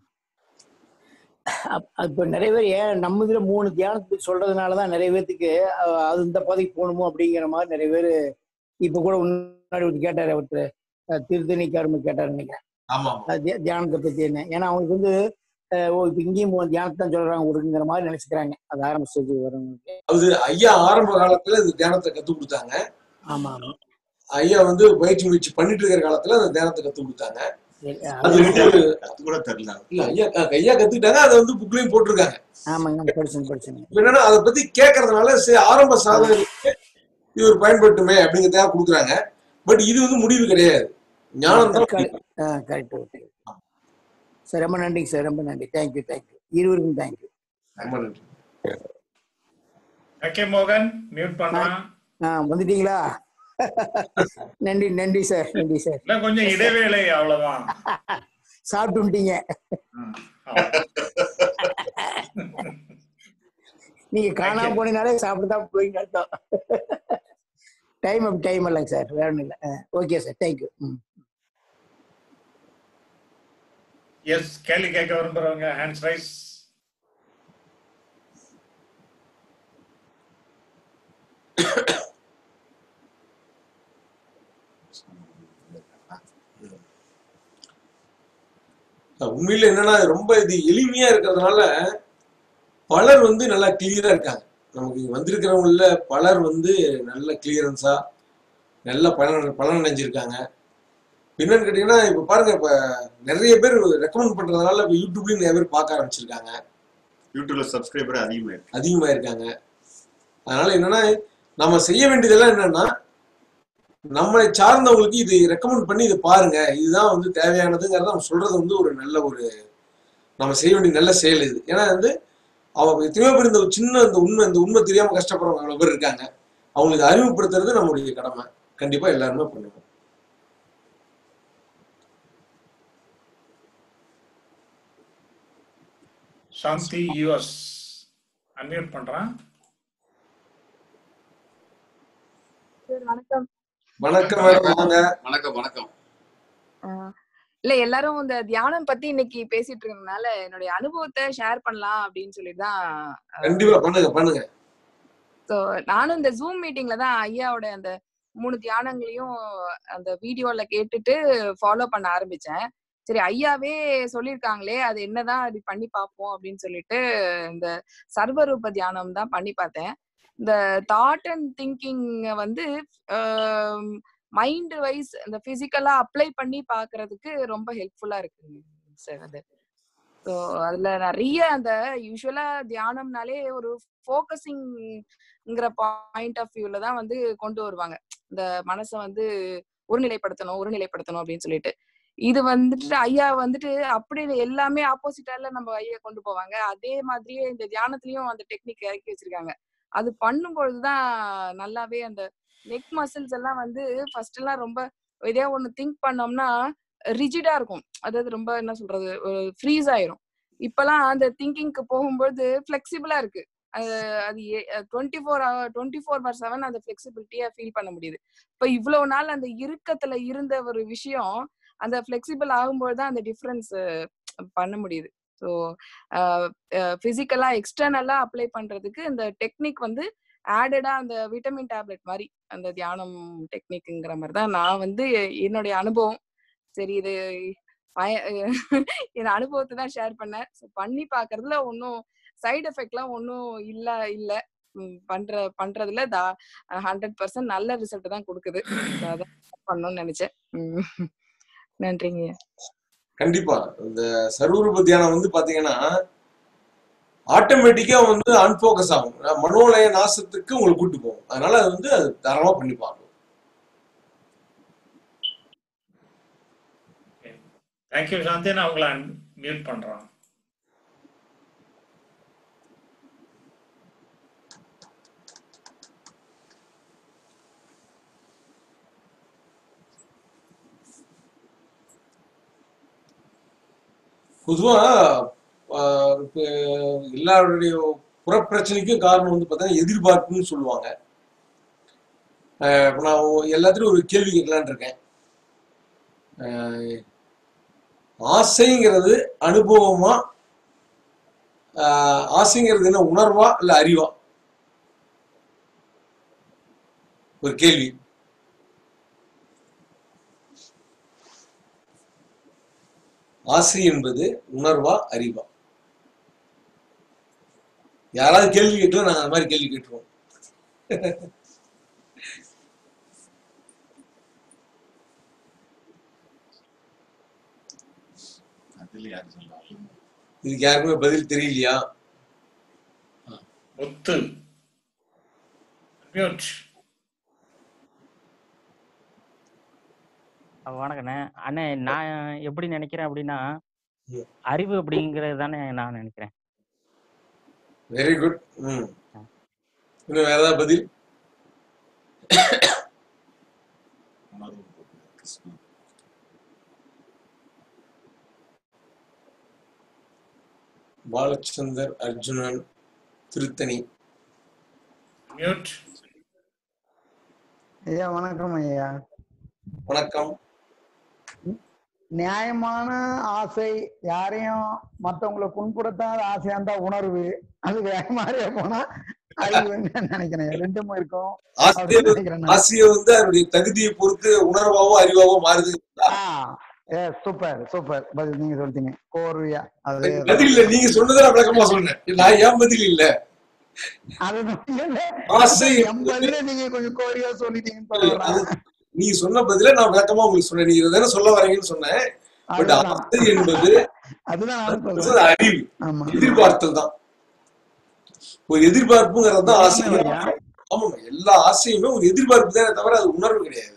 இப்போ நிறைய பேர் ஏன் நம்ம இதுல மூணு தியானத்துக்கு சொல்றதுனாலதான் நிறைய பேர்த்துக்கு அஹ், அது இந்த பாதைக்கு போகணுமோ அப்படிங்கிற மாதிரி நிறைய பேர் இப்ப கூட முன்னாடி ஒருத்தர் கேட்டாரு ஒருத்தர் அஹ், திருத்தணிக்காரம கேட்டாரு நினைக்கிறேன் ஆமா அஹ், தியா- தியானத்தை பத்தி என்ன ஏன்னா அவங்களுக்கு வந்து அஹ், ஓ இப்ப இங்கேயும் மூணு தியானத்தை தான் சொல்றாங்க கொடுக்குங்கிற மாதிரி நினைச்சுக்கிறாங்க அது ஆரம்ப ஸ்டேஜ் வரவங்களுக்கு அது ஐயா ஆரம்ப காலத்துல இந்த தியானத்தை கத்து கொடுத்தாங்க ஆமா ஆமா ஐயா வந்து பயிற்சி முயற்சி பண்ணிட்டு இருக்கிற காலத்துல அந்த தியானத்தை கத்து கொடுத்தாங்க சரி, அது அது வந்து ஒரு அது கூட தெரியல இல்ல ஐயா அஹ் ஐயா கத்துக்கிட்டாங்க அதை வந்து புக்லயும் போட்டிருக்காங்க ஆமாங்க படிச்சுங்க படிச்சுங்க இப்ப என்னன்னா அதை பத்தி கேட்கறதுனால சரி ஆரம்ப சாதனைக்கு இது ஒரு பயன்பட்டுமே அப்படிங்கிறதுக்காக கொடுக்குறாங்க பட் இது வந்து முடிவு கிடையாது ஞானம் தான் தற்காலிக கரெக்ட் ஓகே சார் ரொம்ப நன்றிங்க சார் ரொம்ப நன்றி தேங்க்யூ தேங்க்யூ இருவருக்கும் தேங்க்யூ ரொம்ப நன்றி ஓகே மோகன் மியூட் பண்றான் ஆ வந்துட்டீங்களா நன்றி நன்றி சார் நன்றி சார் இல்ல கொஞ்சம் இடைவேளை அவ்வளவுதான் சாப்பிட்டு வந்துட்டீங்க ம், அவ்வளவுதான். நீங்க காணாம போனீங்கனாலே சாப்பிட்டு தான் போயிங்க அர்த்தம் டைம் டைம் இல்லைங்க சார் வேற ஒன்றும் இல்லை ஓகே சார் தேங்க்யூ ம் எஸ் கேள்வி கேட்க விரும்புறவங்க ஹேண்ட்ஸ் ரைஸ் உண்மையில என்னன்னா ரொம்ப இது எளிமையா இருக்கிறதுனால பலர் வந்து நல்லா கிளியரா இருக்காங்க நமக்கு இங்க வந்திருக்கிறவங்கள பலர் வந்து நல்ல கிளியரன்ஸா நல்ல பலன் பலன் அடைஞ்சிருக்காங்க என்னன்னு கேட்டீங்கன்னா இப்ப பாருங்க இப்ப நிறைய பேர் ரெக்கமெண்ட் பண்றதுனால இப்ப யூடியூப்லயும் நிறைய பேர் பார்க்க ஆரம்பிச்சிருக்காங்க யூடியூப்ல சப்ஸ்கிரைபர் அதிகமா இருக்கு அதிகமா இருக்காங்க அதனால என்னன்னா நம்ம செய்ய வேண்டியதெல்லாம் என்னன்னா நம்மளை சார்ந்தவங்களுக்கு இது ரெக்கமெண்ட் பண்ணி இதை பாருங்க இதுதான் வந்து தேவையானதுங்கிறத நம்ம சொல்றது வந்து ஒரு நல்ல ஒரு நம்ம செய்ய வேண்டிய நல்ல செயல் இது ஏன்னா வந்து அவங்க எத்தனையோ பேர் இந்த ஒரு சின்ன இந்த உண்மை இந்த உண்மை தெரியாம கஷ்டப்படுறவங்க அவ்வளவு பேர் இருக்காங்க அவங்களுக்கு அறிமுகப்படுத்துறது நம்மளுடைய கடமை கண்டிப்பா எல்லாருமே பண்ணுவோம் சாந்தி யூஎஸ் அன்மியூட் பண்றேன் சார் வணக்கம் வணக்கம் மேடம் வாங்க வணக்கம் வணக்கம் ஆஹ் இல்ல எல்லாரும் இந்த தியானம் பத்தி இன்னைக்கு பேசிட்டு இருக்கறதுனால என்னுடைய அனுபவத்தை ஷேர் பண்ணலாம் அப்படின்னு சொல்லிட்டு தான் கண்டிப்பா பண்ணுங்க பண்ணுங்க ஸோ நானும் இந்த ஜூம் மீட்டிங்ல தான் ஐயாவோட அந்த மூணு தியானங்களையும் அந்த வீடியோல கேட்டுட்டு ஃபாலோ பண்ண ஆரம்பிச்சேன் சரி ஐயாவே சொல்லியிருக்காங்களே அது என்னதான் அது பண்ணி பார்ப்போம் அப்படின்னு சொல்லிட்டு இந்த சர்வரூப தியானம் தான் பண்ணி பார்த்தேன் இந்த தாட் அண்ட் திங்கிங் வந்து மைண்ட் வைஸ் இந்த பிசிக்கலா அப்ளை பண்ணி பார்க்கிறதுக்கு ரொம்ப ஹெல்ப்ஃபுல்லா இருக்குங்க சார் அது ஸோ அதுல நிறைய அந்த யூஸ்வலா தியானம்னாலே ஒரு ஃபோக்கஸிங்ங்கிற பாயிண்ட் ஆஃப் வியூல தான் வந்து கொண்டு வருவாங்க இந்த மனசை வந்து ஒருநிலைப்படுத்தணும் ஒருநிலைப்படுத்தணும் அப்படின்னு சொல்லிட்டு இது வந்துட்டு ஐயா வந்துட்டு அப்படி எல்லாமே ஆப்போசிட்டால நம்ம ஐயா கொண்டு போவாங்க அதே மாதிரியே இந்த தியானத்திலயும் அந்த டெக்னிக் இறக்கி வச்சிருக்காங்க அது பண்ணும் பொழுதுதான் நல்லாவே அந்த நெக் மசில்ஸ் எல்லாம் வந்து ஃபர்ஸ்ட் எல்லாம் ரொம்ப இதே ஒண்ணு திங்க் பண்ணோம்னா ரிஜிடா இருக்கும் அதாவது ரொம்ப என்ன சொல்றது ஃப்ரீஸ் ஆயிரும் இப்பெல்லாம் அந்த திங்கிங்க்கு போகும்போது ஃபிளெக்சிபிளா இருக்கு அது twenty four twenty four per seven அந்த ஃபிளெக்சிபிலிட்டியை ஃபீல் பண்ண முடியுது இப்போ இவ்வளவு நாள் அந்த இறுக்கத்துல இருந்த ஒரு விஷயம் அந்த ஃபிளெக்சிபிள் ஆகும்போது தான் அந்த டிஃப்ரென்ஸ் பண்ண முடியுது ஸோ ஃபிசிக்கலா எக்ஸ்டர்னலா அப்ளை பண்றதுக்கு இந்த டெக்னிக் வந்து ஆடடா அந்த விட்டமின் டேப்லெட் மாதிரி அந்த தியானம் டெக்னிக்ங்கிற மாதிரி தான் நான் வந்து என்னுடைய அனுபவம் சரி இது என் அனுபவத்தை தான் ஷேர் பண்ணேன் ஸோ பண்ணி பாக்குறதுல ஒன்றும் சைடு எஃபெக்ட்லாம் ஒன்றும் இல்ல இல்ல பண்ற பண்றதுல தா ஹண்ட்ரட் பர்சன்ட் நல்ல ரிசல்ட் தான் கொடுக்குது அதான் பண்ணணும்னு நினைச்சேன் நன்றிங்க கண்டிப்பா இந்த சர்வரூப தியானம் வந்து பாத்தீங்கன்னா ஆட்டோமேட்டிக்கா வந்து அன்போக்கஸ் ஆகும் மனோலய நாசத்துக்கு உங்களை கூட்டு போகும் அதனால அது வந்து அது தாராளமா பண்ணிப்பாங்க தேங்க்யூ சாந்தி நான் உங்களை மியூட் பண்றேன் பொதுவா இப்போ எல்லாருடைய புறப்பிரச்சனைக்கும் காரணம் வந்து பார்த்தீங்கன்னா எதிர்பார்ப்புன்னு சொல்லுவாங்க இப்போ நான் எல்லாத்துலையும் ஒரு கேள்வி கேட்கலான் இருக்கேன் ஆசைங்கிறது அனுபவமா ஆசைங்கிறது என்ன உணர்வா இல்ல அறிவா ஒரு கேள்வி ஆசை என்பது உணர்வா அறிவா யாராவது கேள்வி கேட்கலாம் நாங்க அந்த மாதிரி கேள்வி கேட்டுருவோம் இதுக்கு யாருக்குமே பதில் தெரியலையா முத்து மியூட் வணக்கண்ணே அண்ணே நான் எப்படி நினைக்கிறேன் அப்படின்னா அறிவு அப்படிங்கிறது தானே நான் நினைக்கிறேன் வெரி குட் ம் இன்னும் வேற ஏதாவது பதில் பாலச்சந்தர் அர்ஜுனன் திருத்தணி மியூட் ஐயா வணக்கம் ஐயா வணக்கம் நியாயமான ஆசை யாரையும் மத்தவங்களை புண்படுத்தாத ஆசையா இருந்தா உணர்வு அது வேற மாதிரியா போனா அறிவுன்னு நினைக்கிறேன் ரெண்டும் இருக்கும் அப்படின்னு ஆசிரியர் நினைக்கிறேன் நான் ஆசிரியர் வந்து அவருடைய தகுதியை பொறுத்து உணர்வாவோ அறிவாவோ மாறுது ஏ சூப்பர் சூப்பர் பதில் நீங்க சொல்லிட்டீங்க கோர்வையா அதே பதில் இல்ல நீங்க சொன்னதை நான் விளக்கமா சொல்றேன் நான் ஏன் பதில் இல்ல அது ஆசை என் பதில நீங்க கொஞ்சம் கோரியா சொல்லிட்டீங்கன்னு சொல்ல இல்ல, அது வரேன் நீங்க சொன்ன பதில நான் விளக்கமா உங்களுக்கு சொன்னேன் நீங்க இதை சொல்ல வரீங்கன்னு சொன்னேன் பட் அதுதான் ஆசை என்பது அதுதான் நானும் அது சொல்றேன் அறிவு ஆமா எதிர்பார்த்தல் தான் ஒரு எதிர்பார்ப்புங்கிறது தான் ஆசை எல்லாமே வழியா ஆமா எல்லா ஆசையுமே ஒரு எதிர்பார்ப்பு தானே தவிர அது உணர்வு கிடையாது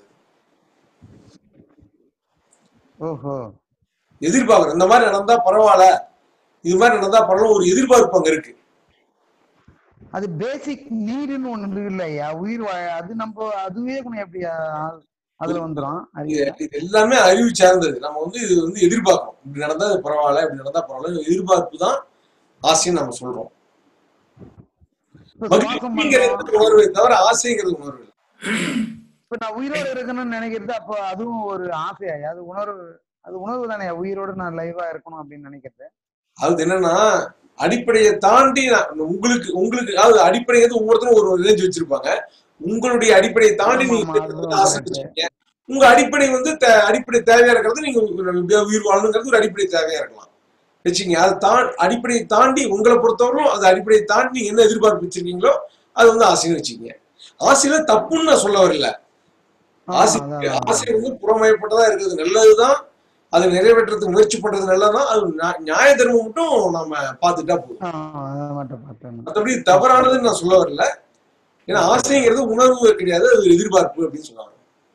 ஓஹோ எதிர்பார்க்கணும் இந்த மாதிரி நடந்தா பரவாயில்ல இது மாதிரி நடந்தா பரவாயில்ல ஒரு எதிர்பார்ப்பு அங்க இருக்கு அது பேசிக் நீடுன்னு ஒண்ணு இருக்கு இல்லையா உயிர் வாழ அது நம்ம அதுவே கொஞ்சம் எப்படி ஆ- அதுல வந்துரும் இது அறிவுல இது எல்லாமே அறிவு சார்ந்தது நம்ம வந்து இது வந்து எதிர்பார்க்கணும் இப்படி நடந்தா இது பரவாயில்ல இப்படி நடந்தா பரவாயில்ல எதிர்பார்ப்பு தான் ஆசைன்னு நம்ம சொல்றோம் இப்ப சுவாசம் மகிழ்ச்சிங்கிறது பண்றோம் உணர்வை தவிர ஆசைங்கிறது உணர்வு இல்லை. இப்ப நான் உயிரோட இருக்கணும்னு நினைக்கிறது அப்ப அதுவும் ஒரு ஆசையா அது உணர்வு அது உணர்வு தானே உயிரோட நான் லைவா இருக்கணும் அப்படின்னு நினைக்கிறது அது என்னன்னா அடிப்படையை தாண்டி நான் உங்களுக்கு உங்களுக்கு அதாவது அடிப்படைங்கிறது ஒவ்வொருத்தரும் ஒரு ரேஞ்ச் வச்சிருப்பாங்க உங்களுடைய அடிப்படையை தாண்டி ஆமா நீங்க ஆமா இருக்கிறது அதுவும் ஆசை கரெக்ட் வச்சிருக்கீங்க உங்க அடிப்படை வந்து தே- அடிப்படை தேவையா இருக்கிறது நீங்க உங்க உயிர் வாழணுங்கிறது ஒரு அடிப்படை தேவையா இருக்கலாம் வச்சுங்க அது தான் அடிப்படையை தாண்டி உங்களை பொறுத்தவரைக்கும் அது அடிப்படையை தாண்டி நீங்க என்ன எதிர்பார்ப்பு வச்சிருக்கீங்களோ அது வந்து ஆசைன்னு வச்சுக்கீங்க ஆசையில தப்புன்னு நான் சொல்ல வரல ஆமா ஆசை அதான் அதான் ஆசை அதான் வந்து புறமயப்பட்டதா இருக்கிறது நல்லதுதான் அதை நிறைவேற்றுறதுக்கு முயற்சி பண்றது நல்லதுதான் அது நியா- நியாய தர்மம் மட்டும் நம்ம பார்த்துட்டா போதும் ஆமா அதை மட்டும் பார்த்தேன் மற்றபடி தவறானதுன்னு நான் சொல்ல வரல ஏன்னா ஆசைங்கிறது உணர்வு கிடையாது அது ஒரு எதிர்பார்ப்பு அப்படின்னு சொல்லுவாங்க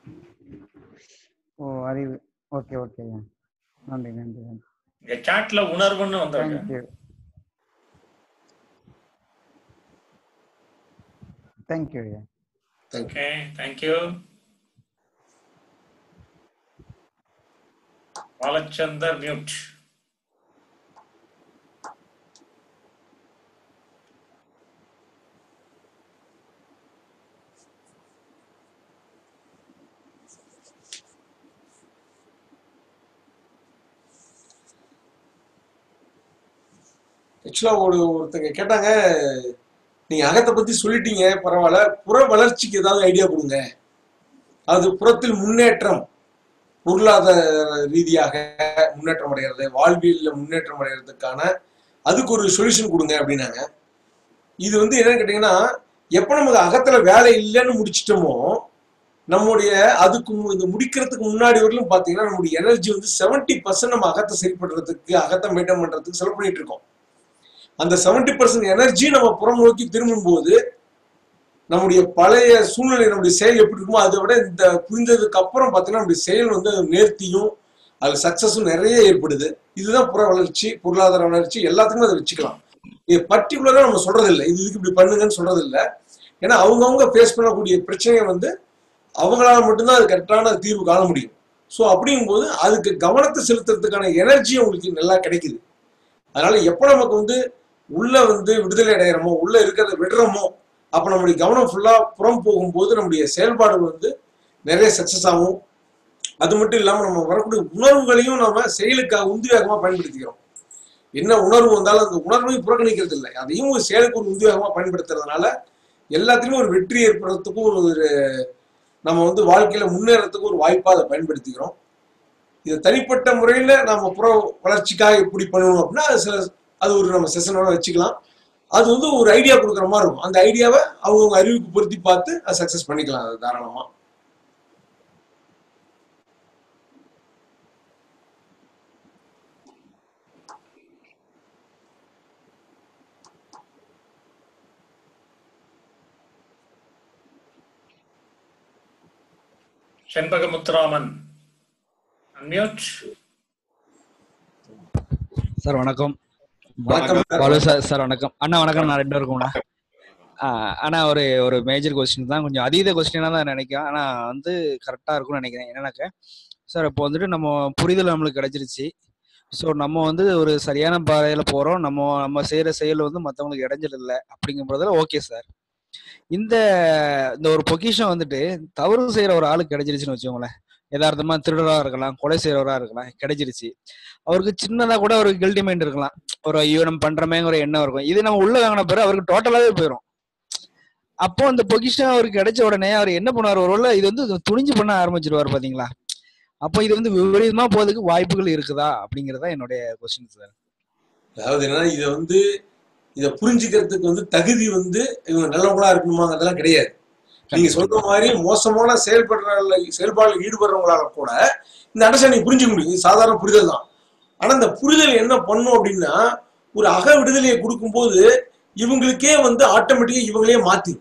ஓ அறிவு ஓகே ஓகே நன்றி நன்றி நன்றி இங்க சாட்ல உணர்வுன்னு வந்திருக்கு தேங்க்யூ தேங்க்யூ ஐயா ஓகே தேங்க்யூ பாலச்சந்தர் மியூட் ஆக்சுவலா ஒரு ஒருத்தங்க கேட்டாங்க நீங்க அகத்தை பத்தி சொல்லிட்டீங்க பரவாயில்ல புற வளர்ச்சிக்கு ஏதாவது ஐடியா கொடுங்க அது புறத்தில் முன்னேற்றம் பொருளாதார ரீதியாக முன்னேற்றம் அடைகிறது வாழ்வியல்ல முன்னேற்றம் அடைகிறதுக்கான அதுக்கு ஒரு சொல்யூஷன் கொடுங்க அப்படின்னாங்க இது வந்து என்னன்னு கேட்டீங்கன்னா எப்ப நமக்கு அகத்துல வேலை இல்லைன்னு முடிச்சிட்டோமோ நம்முடைய அதுக்கு மு- இந்த முடிக்கிறதுக்கு முன்னாடி வரையிலும் பாத்தீங்கன்னா நம்முடைய எனர்ஜி வந்து 70% பர்சன்ட் நம்ம அகத்தை சரி பண்றதுக்கு அகத்தை மெயின்டைன் பண்றதுக்கு செலவு பண்ணிட்டு இருக்கோம் அந்த 70% பர்சன்ட் எனர்ஜி நம்ம புறம் நோக்கி திரும்பும் போது நம்முடைய பழைய சூழ்நிலை நம்முடைய செயல் எப்படி இருக்குமோ அதை விட இந்த புரிந்ததுக்கு அப்புறம் பார்த்தீங்கன்னா நம்முடைய செயல் வந்து நேர்த்தியும் அது சக்சஸும் நிறைய ஏற்படுது இதுதான் புற வளர்ச்சி பொருளாதார வளர்ச்சி எல்லாத்துக்குமே அதை வச்சுக்கலாம் இது பர்டிகுலரா நம்ம சொல்றது இல்லை இது இதுக்கு இப்படி பண்ணுங்கன்னு சொல்றது இல்லை ஏன்னா அவங்கவுங்க ஃபேஸ் பண்ணக்கூடிய பிரச்சனையை வந்து அவங்களால மட்டும்தான் அது கரெக்டான தீர்வு காண முடியும் ஸோ அப்படிங்கும்போது அதுக்கு கவனத்தை செலுத்துறதுக்கான எனர்ஜி உங்களுக்கு நல்லா கிடைக்குது அதனால எப்போ நமக்கு வந்து உள்ள வந்து விடுதலை அடைகிறோமோ உள்ள இருக்கிறத விடுறோமோ அப்ப நம்முடைய கவனம் ஃபுல்லா புறம் போகும்போது நம்முடைய செயல்பாடுகள் வந்து நிறைய சக்சஸ் ஆகும் அது மட்டும் இல்லாம நம்ம வரக்கூடிய உணர்வுகளையும் நம்ம செயலுக்காக உந்துவேகமா பயன்படுத்திக்கிறோம் என்ன உணர்வு வந்தாலும் அந்த உணர்வையும் புறக்கணிக்கிறது இல்லை அதையும் ஒரு செயலுக்கு ஒரு உந்துவேகமா பயன்படுத்துறதுனால எல்லாத்துலயும் ஒரு வெற்றி ஏற்படுறதுக்கும் ஒரு ஒரு நம்ம வந்து வாழ்க்கையில முன்னேறதுக்கு ஒரு வாய்ப்பா அதை பயன்படுத்திக்கிறோம் இது தனிப்பட்ட முறையில நம்ம புற வளர்ச்சிக்காக எப்படி பண்ணணும் அப்படின்னா அது சில அது ஒரு நம்ம செஷனோட வச்சுக்கலாம் அது வந்து ஒரு ஐடியா கொடுக்குற மாதிரி இருக்கும் அந்த ஐடியாவை அவங்கவுங்க அறிவுக்கு பொருத்தி பார்த்து அதை சக்சஸ் பண்ணிக்கலாம் அது தாராளமா செண்பகமுத்துராமன் அன்மியூட் சார் வணக்கம் வணக்கம் பா- பாலு சார் சார் வணக்கம் அண்ணா வணக்கம் நான் ரெண்டு பேருக்கும்ண்ணா ஆனா ஒரு ஒரு மேஜர் கொஸ்டின் தான் கொஞ்சம் அதீத கொஸ்டினா தான் நினைக்கிறேன் ஆனா வந்து கரெக்டா இருக்கும்னு நினைக்கிறேன் என்னன்னாக்க சார் இப்போ வந்துட்டு நம்ம புரிதல் நம்மளுக்கு கிடைச்சிருச்சு ஸோ நம்ம வந்து ஒரு சரியான பாதையில போறோம் நம்ம நம்ம செய்யற செயல் வந்து மற்றவங்களுக்கு இடைஞ்சல் இல்லை அப்படிங்கிறதுல ஓகே சார் இந்த இந்த ஒரு பொக்கிஷம் வந்துட்டு தவறு செய்யற ஒரு ஆளுக்கு கிடைச்சிருச்சுன்னு வச்சுக்கோங்களேன் யதார்த்தமா திருடரா இருக்கலாம் கொலை செய்யறவரா இருக்கலாம் கிடைச்சிருச்சு அவருக்கு சின்னதா கூட ஒரு கில்டி மைண்ட் இருக்கலாம் ஒரு ஐயோ நம்ம பண்றமேங்கிற எண்ணம் இருக்கும் இது நம்ம உள்ள வாங்கின பிறகு அவருக்கு டோட்டலாவே போயிடும் அப்போ அந்த பொக்கிஷன் அவருக்கு கிடைச்ச உடனே அவர் என்ன பண்ணுவார் ஒருவேளை இது வந்து துணிஞ்சு பண்ண ஆரம்பிச்சிருவார் பாத்தீங்களா அப்போ இது வந்து விபரீதமா போறதுக்கு வாய்ப்புகள் இருக்குதா அப்படிங்கறதா என்னுடைய கொஸ்டின் சார் அதாவது என்னன்னா இதை வந்து இதை புரிஞ்சுக்கிறதுக்கு வந்து தகுதி வந்து இவங்க நல்லவங்களா இருக்கணுமாங்கிறதெல்லாம் கிடையாது நீங்க சொல்ற மாதிரி மோசமான செயல்படுற செயல்பாடுல ஈடுபடுறவங்களால கூட இந்த அண்டர்ஸ்டாண்டிங் புரிஞ்சுக்க முடியும் இது சாதாரண புரிதல் தான் ஆனா இந்த புரிதல் என்ன பண்ணும் அப்படின்னா ஒரு அக விடுதலையை கொடுக்கும்போது இவங்களுக்கே வந்து ஆட்டோமேட்டிக்கா இவங்களே மாத்திரும்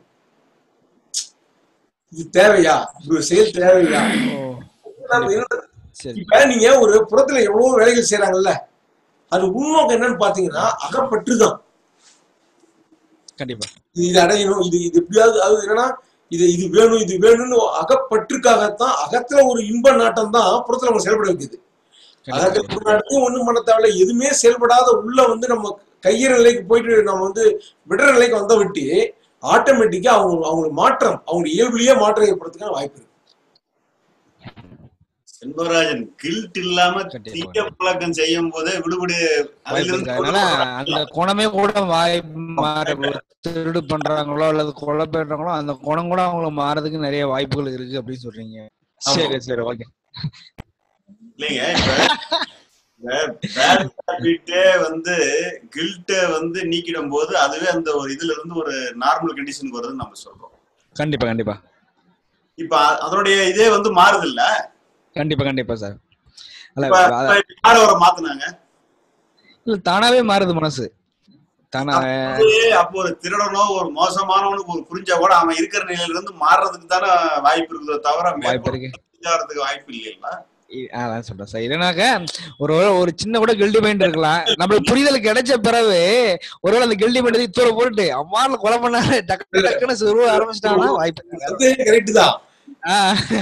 இது தேவையா இப்படி ஒரு செயல் தேவையா சரி இப்ப நீங்க ஒரு புறத்துல எவ்வளவோ வேலைகள் செய்யறாங்கல்ல அது உள்நோக்கம் என்னன்னு பாத்தீங்கன்னா அகப்பற்றுதான் கண்டிப்பா இது அடையணும் இது இது எப்படியாவது அது என்னன்னா இது இது வேணும் இது வேணும்னு அகப்பற்றுக்காகத்தான் அகத்துல ஒரு இன்ப நாட்டம் தான் புறத்துல அவங்க செயல்பட வைக்குது அகத்துல ஒரு நாட்டையும் ஒண்ணும் பண்ண தேவையில்ல எதுவுமே செயல்படாத உள்ள வந்து நம்ம கையிற நிலைக்கு போயிட்டு நம்ம வந்து விடுற நிலைக்கு வந்த விட்டு ஆட்டோமேட்டிக்கா அவங்க அவங்களுக்கு மாற்றம் அவங்க இயல்புலயே மாற்றம் ஏற்படுறதுக்கான வாய்ப்பு இருக்கு செண்பகராஜன் கில்ட் இல்லாம தீய பழக்கம் செய்யும் போதே விடுபடு வாய்ப்பு அதிலிருந்து இருக்கு அதனால அந்த குணமே கூட வாய் மாற திருடு பண்றாங்களோ அல்லது கொலை பண்றாங்களோ அந்த குணம் கூட அவங்களுக்கு மாறதுக்கு நிறைய வாய்ப்புகள் இருக்கு அப்படின்னு சொல்றீங்க சரி சரி ஓகே இல்லைங்க இப்ப பேட் ஹேபிட்டே வந்து கில்ட்டை வந்து நீக்கிடும் போது அதுவே அந்த ஒரு இதுல இருந்து ஒரு நார்மல் கண்டிஷனுக்கு வருதுன்னு நம்ம சொல்றோம் கண்டிப்பா கண்டிப்பா இப்ப அ- அதனுடைய இதே வந்து மாறுது இல்ல கண்டிப்பா கண்டிப்பா சார் அல்ல இப்ப அத- இப்ப யார வர மாத்துனாங்க இல்ல தானாவே மாறுது மனசு தானா அது அப்போ ஒரு திருடனோ ஒரு மோசமானவனுக்கு ஒரு புரிஞ்சா கூட அவன் இருக்கிற நிலையில இருந்து மாறுறதுக்கு தானே வாய்ப்பு இருக்குதோ தவிர வாய்ப்பு இருக்கு மேற்கொண்டு வாய்ப்பு இல்லைங்களா இ- அதான் சொல்றேன் சார் இல்லைனாக்க ஒரு ஒரு சின்ன கூட கில்டி மைண்ட் இருக்கலாம் நம்மளுக்கு புரிதல் கிடைச்ச பிறகு ஒருவேளை அந்த கில்டி மைண்ட் தூர போட்டு அம்மால கொலை பண்ணாரு டக்கு டக்குன்னு சுருவ ஆரம்பிச்சிட்டாங்கன்னா வாய்ப்பு இருக்கு. அது கரெக்ட் தான் ஆ.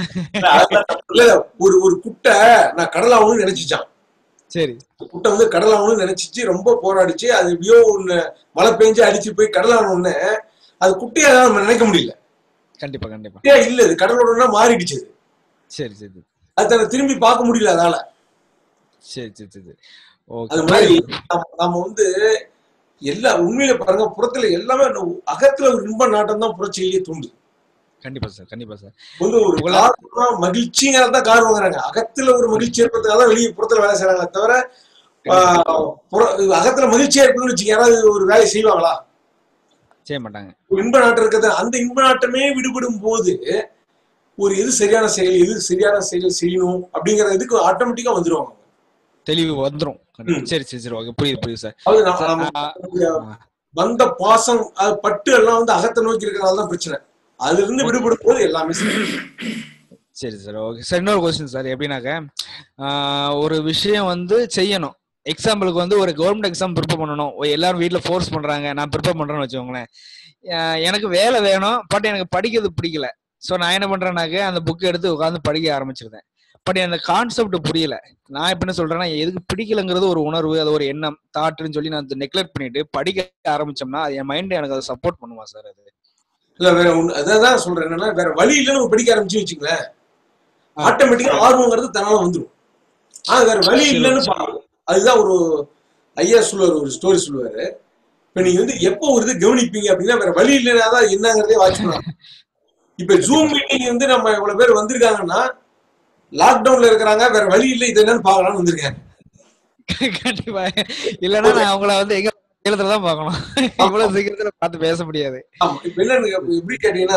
இல்ல இல்ல, ஒரு ஒரு குட்டை நான் கடலாகணும்னு நினைச்சுச்சான் சரி குட்டை வந்து கடலாகணும்னு நினைச்சிச்சு ரொம்ப போராடிச்சு அது எப்படியோ ஒண்ணு மழை பெஞ்சு அடிச்சு போய் கடலாகணும்னு அது குட்டையா நம்ம நினைக்க முடியல கண்டிப்பா கண்டிப்பா குட்டையா இல்ல இது கடலோட மாறிடுச்சு அது. சரி சரி அது தன்னை திரும்பி பார்க்க முடியல அதால சரி சரி சரி அது ஓகே மாதிரி நம்ம நம்ம வந்து எல்லா உண்மையில பாருங்க புறத்துல எல்லாமே நம்ம அகத்துல ஒரு இன்ப நாட்டம் தான் புறச்செயலியே தூண்டுது கண்டிப்பா சார் கண்டிப்பா சார் வந்து ஒரு புகழ- காரணம் மகிழ்ச்சிங்கிறத தான் கார் வாங்குறாங்க அகத்துல ஒரு மகிழ்ச்சி ஏற்படுறதுக்காக தான் வெளியே புறத்துல வேலை செய்யறாங்களே தவிர ஆஹ், புற- அகத்துல மகிழ்ச்சியா இருக்கணும்னு வச்சுக்க யாராவது ஒரு வேலையை செய்வாங்களா செய்ய மாட்டாங்க ஒரு இன்ப நாட்டம் இருக்கிறது அந்த இன்ப நாட்டமே விடுபடும் போது ஒரு எது சரியான செயல் எது சரியான செயல் செய்யணும் அப்படிங்கிற இதுக்கு ஆட்டோமேட்டிக்கா வந்துருவாங்க தெளிவு வந்துரும் கண்டிப்பா. சரி சரி சரி ஓகே புரியுது புரியுது சார் அதாவது நம்ம- சார், நம்ம ஆ, இந்த வந்த பாசம் அது பட்டு எல்லாம் வந்து அகத்தை நோக்கி இருக்கிறதால தான் பிரச்சனை அதுல இருந்து விடுபடும் போது எல்லாமே சரி சரி சார் ஓகே சார் இன்னொரு கொஸ்டின் சார் எப்படின்னாக்க ஆஹ், ஒரு விஷயம் வந்து செய்யணும் எக்ஸாம்பிளுக்கு வந்து ஒரு கவர்மெண்ட் எக்ஸாம் ப்ரிப்பேர் பண்ணணும் ஓ, எல்லாரும் வீட்டில் ஃபோர்ஸ் பண்றாங்க நான் ப்ரிப்பேர் பண்றேன்னு வச்சுக்கோங்களேன் ஆஹ், எனக்கு வேலை வேணும் பட் எனக்கு படிக்கிறது பிடிக்கல ஸோ நான் என்ன பண்றேன்னாக்க அந்த புக் எடுத்து உட்காந்து படிக்க ஆரம்பிச்சிருந்தேன் பட் அந்த கான்செப்ட் புரியல நான் இப்ப என்ன சொல்றேன்னா எதுக்கு பிடிக்கலங்கிறது ஒரு உணர்வு அது ஒரு எண்ணம் தாட்டுன்னு சொல்லி நான் நெக்லெக்ட் பண்ணிட்டு படிக்க ஆரம்பிச்சோம்னா அது என் மைண்ட் எனக்கு அதை சப்போர்ட் பண்ணுமா சார் அது இல்ல வேற ஒண்ணு அதான் சொல்றேன் என்னன்னா வேற வழி இல்லைன்னு நம்ம படிக்க ஆரம்பிச்சு வச்சுங்களேன் ஆட்டோமேட்டிக்கா ஆர்வங்கிறது தன்னால வந்துடும் ஆனா வேற வழி சரி, இல்லைன்னு சரி. பாருங்க அதுதான் ஒரு ஐயா சொல்லுவாரு ஒரு ஸ்டோரி சொல்லுவாரு இப்ப நீங்க வந்து எப்போ ஒரு இது கவனிப்பீங்க அப்படின்னா வேற வழி இல்லைன்னா தான் என்னங்கிறதே வாட்ச் பண்ணலாம் இப்ப ஜூம் மீட்டிங் வந்து நம்ம இவ்வளவு பேர் வந்திருக்காங்கன்னா லாக்டவுன்ல இருக்கிறாங்க வேற வழி இல்லை இது என்னன்னு பாக்கலாம்னு வந்திருக்காங்க கண்டிப்பா இல்லைன்னா நான் அவங்கள வந்து எங்க இடத்துல தான் பார்க்கணும் இவ்வளவு சீக்கிரத்துல பார்த்து பேச முடியாது ஆமா இப்ப என்னன்னு இப்ப எப்படி கேட்டீங்கன்னா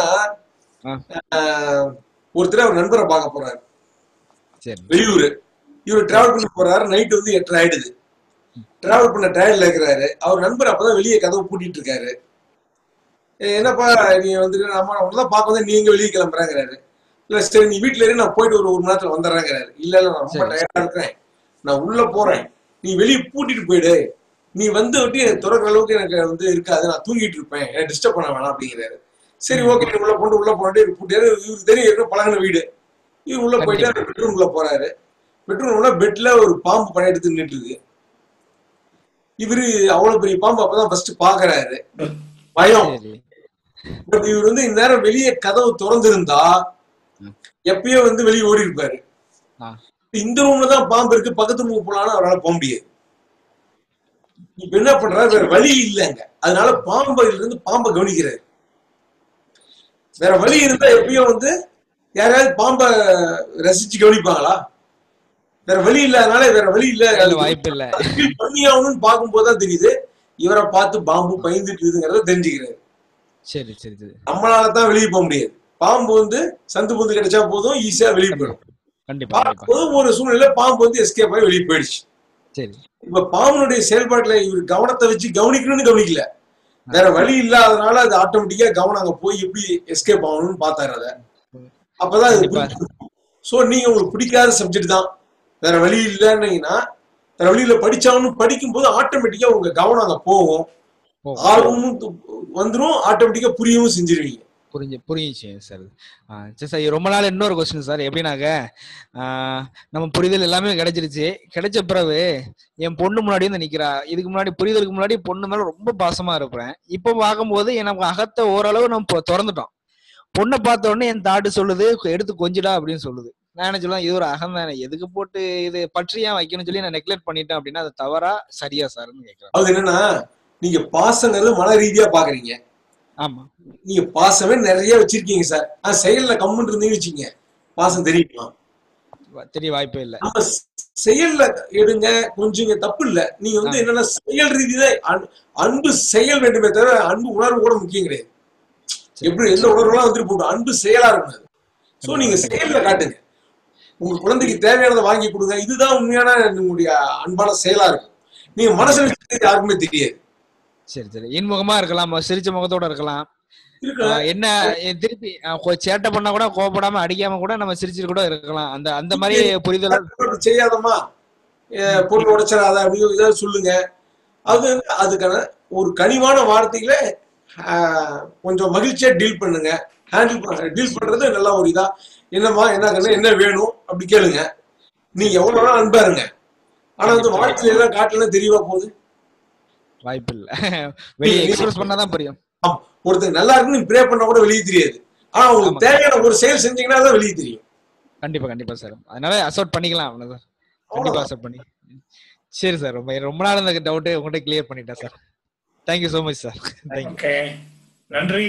ஆஹ், ஒருத்தர் அவர் நண்பரை பார்க்க போறாரு சரி வெளியூர் இவர் டிராவல் பண்ணி போறாரு நைட் வந்து எட்டரை ஆயிடுது டிராவல் பண்ண டயர்ட்ல இருக்கிறாரு அவர் நண்பர் அப்பதான் வெளியே கதவு பூட்டிட்டு இருக்காரு "ஏய், என்னப்பா நீ வந்துட்டு நம்ம உன்னதான் பார்க்க வந்து நீங்க வெளியே கிளம்புறாங்கிறாரு இல்ல சரி நீ வீட்டுல இரு நான் போயிட்டு ஒரு ஒரு மணி நேரத்துல வந்துடுறேங்கிறாரு இல்ல இல்ல நான் ரொம்ப சரி. டயர்டா இருக்கிறேன் நான் உள்ள போறேன் நீ வெளியே பூட்டிட்டு போயிடு நீ வந்து விட்டு எனக்கு துறக்கிற அளவுக்கு எனக்கு வந்து இருக்காது நான் தூங்கிட்டு இருப்பேன் எனக்கு டிஸ்டர்ப் பண்ண வேணாம் அப்படிங்கிறாரு சரி ஓகே நீ உள்ள போட்டு உள்ள போட்டு பூட்டியாரு இவருக்கு தெரியும் ஏற்கனவே பழகின வீடு இவர் உள்ள போயிட்டு கண்டிப்பா. பெட்ரூம் உள்ள போறாரு பெட்ரூம் உள்ள பெட்ல ஒரு பாம்பு படம் எடுத்து நின்னுட்டு இருக்கு இவரு அவ்வளவு பெரிய பாம்பு அப்பதான் ஃபர்ஸ்ட் பாக்குறாரு பயம் சரி பட் இவர் வந்து இந்நேரம் வெளியே கதவு திறந்திருந்தா எப்பயோ வந்து வெளியே ஓடி இருப்பாரு ஆ. இந்த ரூம்ல தான் பாம்பு இருக்கு பக்கத்து ரூம் போலான்னு அவரால் போக முடியாது இப்ப என்ன பண்றாரு வேற வழி இல்லைங்க அதனால பாம்பையில இருந்து பாம்பை கவனிக்கிறாரு வேற வழி இருந்தா எப்பயும் வந்து யாராவது பாம்பை ரசிச்சு கவனிப்பாங்களா வேற வழி இல்லாதனால வேற வழி இல்ல இல்ல அது வாய்ப்பு இல்ல feel பண்ணியாகணும்னு பார்க்கும்போது தான் தெரியுது இவரை பார்த்து பாம்பு பயந்துட்டு இருக்குங்கிறத தெரிஞ்சுக்கிறாரு சரி சரி சரி நம்மளால தான் வெளியே போக முடியாது பாம்பு வந்து சந்து பொந்து கிடைச்சா போதும் ஈஸியா வெளியே போயிடும் கண்டிப்பா கண்டிப்பா பார்க்கும்போது ஒரு சூழ்நிலை பாம்பு வந்து எஸ்கேப் ஆகி வெளியே போயிடுச்சு சரி இப்ப பாம்புனுடைய செயல்பாட்டுல இவர் கவனத்தை வச்சு கவனிக்கணும்னு கவனிக்கல வேற வழி இல்லாதனால அது ஆட்டோமேட்டிக்கா கவனம் அங்க போய் எப்படி எஸ்கேப் ஆகணும்னு பார்த்தாரு அதை அப்பதான் அது கண்டிப்பா சோ நீங்க உங்களுக்கு பிடிக்காத சப்ஜெக்ட் தான் வேற வழி இல்லைன்னீங்கன்னா வேற வழியில படிச்சாகணும் படிக்கும்போது ஆட்டோமேட்டிக்கா உங்க கவனம் அங்க போகும் போகும். ஆர்வமும் து- வந்துரும் ஆட்டோமேட்டிக்கா புரியவும் செஞ்சிருவீங்க புரிஞ்சு புரிஞ்சுச்சு சார் சரி சார் ரொம்ப நாள் இன்னொரு கொஸ்டின் சார் எப்படின்னாக்க ஆஹ் நம்ம புரிதல் எல்லாமே கிடைச்சிருச்சு கிடைச்ச பிறகு என் பொண்ணு முன்னாடி வந்து நிக்கிறா இதுக்கு முன்னாடி புரிதலுக்கு முன்னாடி பொண்ணு மேல ரொம்ப பாசமா இருப்பேன் இப்போ பார்க்கும்போது எனக்கு அகத்தை ஓரளவு நம்ம பொ- திறந்துட்டோம் பொண்ணை பார்த்த உடனே என் தாட்டு சொல்லுது எடுத்து கொஞ்சிடா அப்படின்னு சொல்லுது நான் என்ன சொல்லுவேன் இது ஒரு அகம் தானே எதுக்கு போட்டு இது பற்றி ஏன் வைக்கணும்னு சொல்லி நான் நெக்லெக்ட் பண்ணிட்டேன் அப்படின்னா அது தவறா சரியா சார்னு கேட்கறேன் அது என்னன்னா நீங்க பாசங்கிறது மன ரீதியா பாக்குறீங்க ஆமா நீங்க பாசமே நிறைய வச்சிருக்கீங்க சார் ஆனா செயல்ல கம்முன்னு இருந்தீங்கன்னு வச்சுக்கீங்க பாசம் தெரியுமா தெரிய வாய்ப்பே இல்லை நம்ம செயல்ல எடுங்க கொஞ்சம் தப்பு இல்ல நீங்க வந்து என்னன்னா செயல் ரீதியில அன்- அன்பு செயல் வேண்டுமே தவிர அன்பு உணர்வு கூட முக்கியம் கிடையாது எப்படி எந்த உணர்வுலாம் வந்துட்டு போட்டோம் அன்பு செயலா இருக்கணும் அது சோ நீங்க செயல்ல காட்டுங்க உங்க குழந்தைக்கு தேவையானதை வாங்கி கொடுங்க இதுதான் உண்மையான உங்களுடைய அன்பான செயலா இருக்கும் நீங்க மனசுல வச்சுக்கிறது யாருக்குமே தெரியாது சரி சரி இன்முகமா இருக்கலாம் சிரிச்ச முகத்தோட இருக்கலாம் இருக்கலாம். ஆஹ் என்ன எ- திருப்பி ஆஹ் கொ- சேட்டை பண்ணா கூட கோபப்படாம அடிக்காம கூட நம்ம சிரிச்சுட்டு கூட இருக்கலாம் அந்த அந்த மாதிரி புரிதல் அப்படி செய்யாதம்மா அஹ் பொருள் உடைச்சிடாத அப்படின்னு ஏதாவது சொல்லுங்க அது அதுக்கான ஒரு கனிவான வார்த்தைகளை ஆஹ், கொஞ்சம் மகிழ்ச்சியா டீல் பண்ணுங்க ஹேண்டில் பண்ண டீல் பண்றது நல்ல ஒரு இதா என்னம்மா என்ன கண்ணு என்ன வேணும் அப்படி கேளுங்க நீங்க எவ்வளவு நாள் அன்பா இருங்க ஆனா வந்து வாழ்க்கையில எல்லாம் காட்டலாம் தெரியவா போகுது வாய்ப்பு இல்ல வெளியே எக்ஸ்பிரஸ் பண்ணாதான் புரியும் ஆமா. ஒருத்தர் நல்லா இருக்குன்னு நீங்க ப்ரே பண்ணா கூட வெளியே தெரியாது ஆனா உங்களுக்கு தேவையான ஒரு செயல் செஞ்சீங்கன்னா தான் வெளியே தெரியும் கண்டிப்பா கண்டிப்பா சார் அதனால அசோர்ட் பண்ணிக்கலாம் அவ்வளவுதான் கண்டிப்பா அசோர்ட் பண்ணி சரி சார் ரொம்ப ரொம்ப நாள் இந்த டவுட் உங்கள்கிட்ட கிளியர் பண்ணிட்டேன் sir thank you so much sir thank you okay நன்றி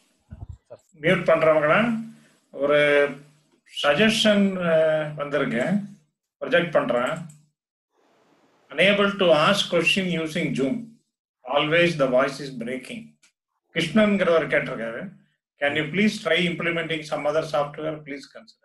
மியூட் பண்றவங்கள ஒரு சஜஷன் வந்திருக்கு ப்ரொஜெக்ட் பண்றேன் unable to ask question using zoom always the voice is breaking கிருஷ்ணன்கிறவர் கேட்டிருக்காரு can you please try implementing some other software please consider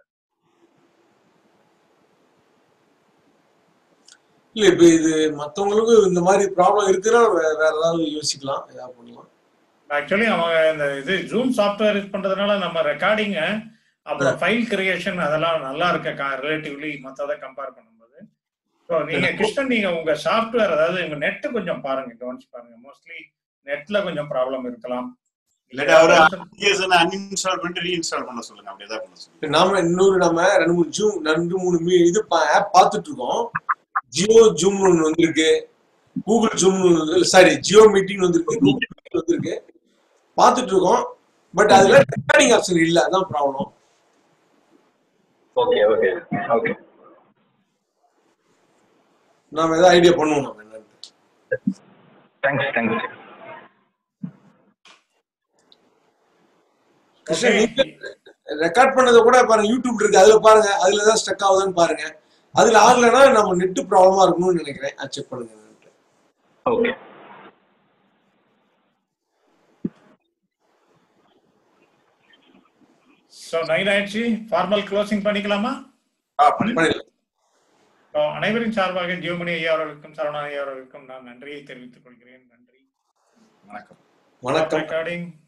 இல்ல இப்ப இது மத்தவங்களுக்கு இந்த மாதிரி ப்ராப்ளம் இருக்குன்னா வே- வேற ஏதாவது யோசிக்கலாம் ஏதாவது பண்ணலாம் ஆக்சுவலி அவங்க இந்த இது ஜூம் சாஃப்ட்வேர் யூஸ் பண்றதுனால நம்ம ரெக்கார்டிங்க அப்புறம் ஃபைல் கிரியேஷன் அதெல்லாம் நல்லா இருக்க ரிலேட்டிவ்லி மற்றதை கம்பேர் பண்ணும்போது ஸோ நீங்க கிருஷ்ணன் நீங்க உங்க சாஃப்ட்வேர் அதாவது உங்க நெட் கொஞ்சம் பாருங்க கவனிச்சு பாருங்க மோஸ்ட்லி நெட்ல கொஞ்சம் ப்ராப்ளம் இருக்கலாம் இல்லாட்டி அவரு அப்ளிகேஷன் அன்இன்ஸ்டால் பண்ணிட்டு ரீஇன்ஸ்டால் பண்ண சொல்லுங்க அப்படியே பண்ண சொல்லுங்க இப்ப நாம இன்னொரு நம்ம ரெண்டு மூணு ஜூம் ரெண்டு மூணு மீ- இது ஆப் பார்த்துட்டு இருக்கோம் ஜியோ ஜூம் ஒன்று வந்திருக்கு Google Zoom sorry Jio meeting வந்திருக்கு கூகுள் மீட்டிங் வந்திருக்கு பார்த்துட்டு இருக்கோம் பட் அதுல ரெக்கார்டிங் ஆப்ஷன் இல்ல அதான் ப்ராப்ளம் ஓகே ஓகே ஓகே நாம ஏதாவது ஐடியா பண்ணுவோம் நம்ம என்னன்னு தேங்க்ஸ் தேங்க்ஸ் கிருஷ்ணன் நீங்க ரெக்கார்ட் பண்ணதை கூட பாருங்க யூடியூப் இருக்கு அதுல பாருங்க அதுல தான் ஸ்டக் ஆகுதுன்னு பாருங்க அதுல ஆகலைன்னா நம்ம நெட் ப்ராப்ளமா இருக்கணும்னு நினைக்கிறேன் அது செக் பண்ணுங்க ஓகே ஸோ நைட் ஆயிடுச்சு ஃபார்மல் க்ளோசிங் பண்ணிக்கலாமா பண்ணிடலாம் So, அனைவரின் சார்பாக ஜியோமணி ஐயா அவர்களுக்கும் சரவணா ஐயா அவர்களுக்கும் நான் நன்றியை தெரிவித்துக் கொள்கிறேன் நன்றி வணக்கம் வணக்கம் ரெக்கார்டிங்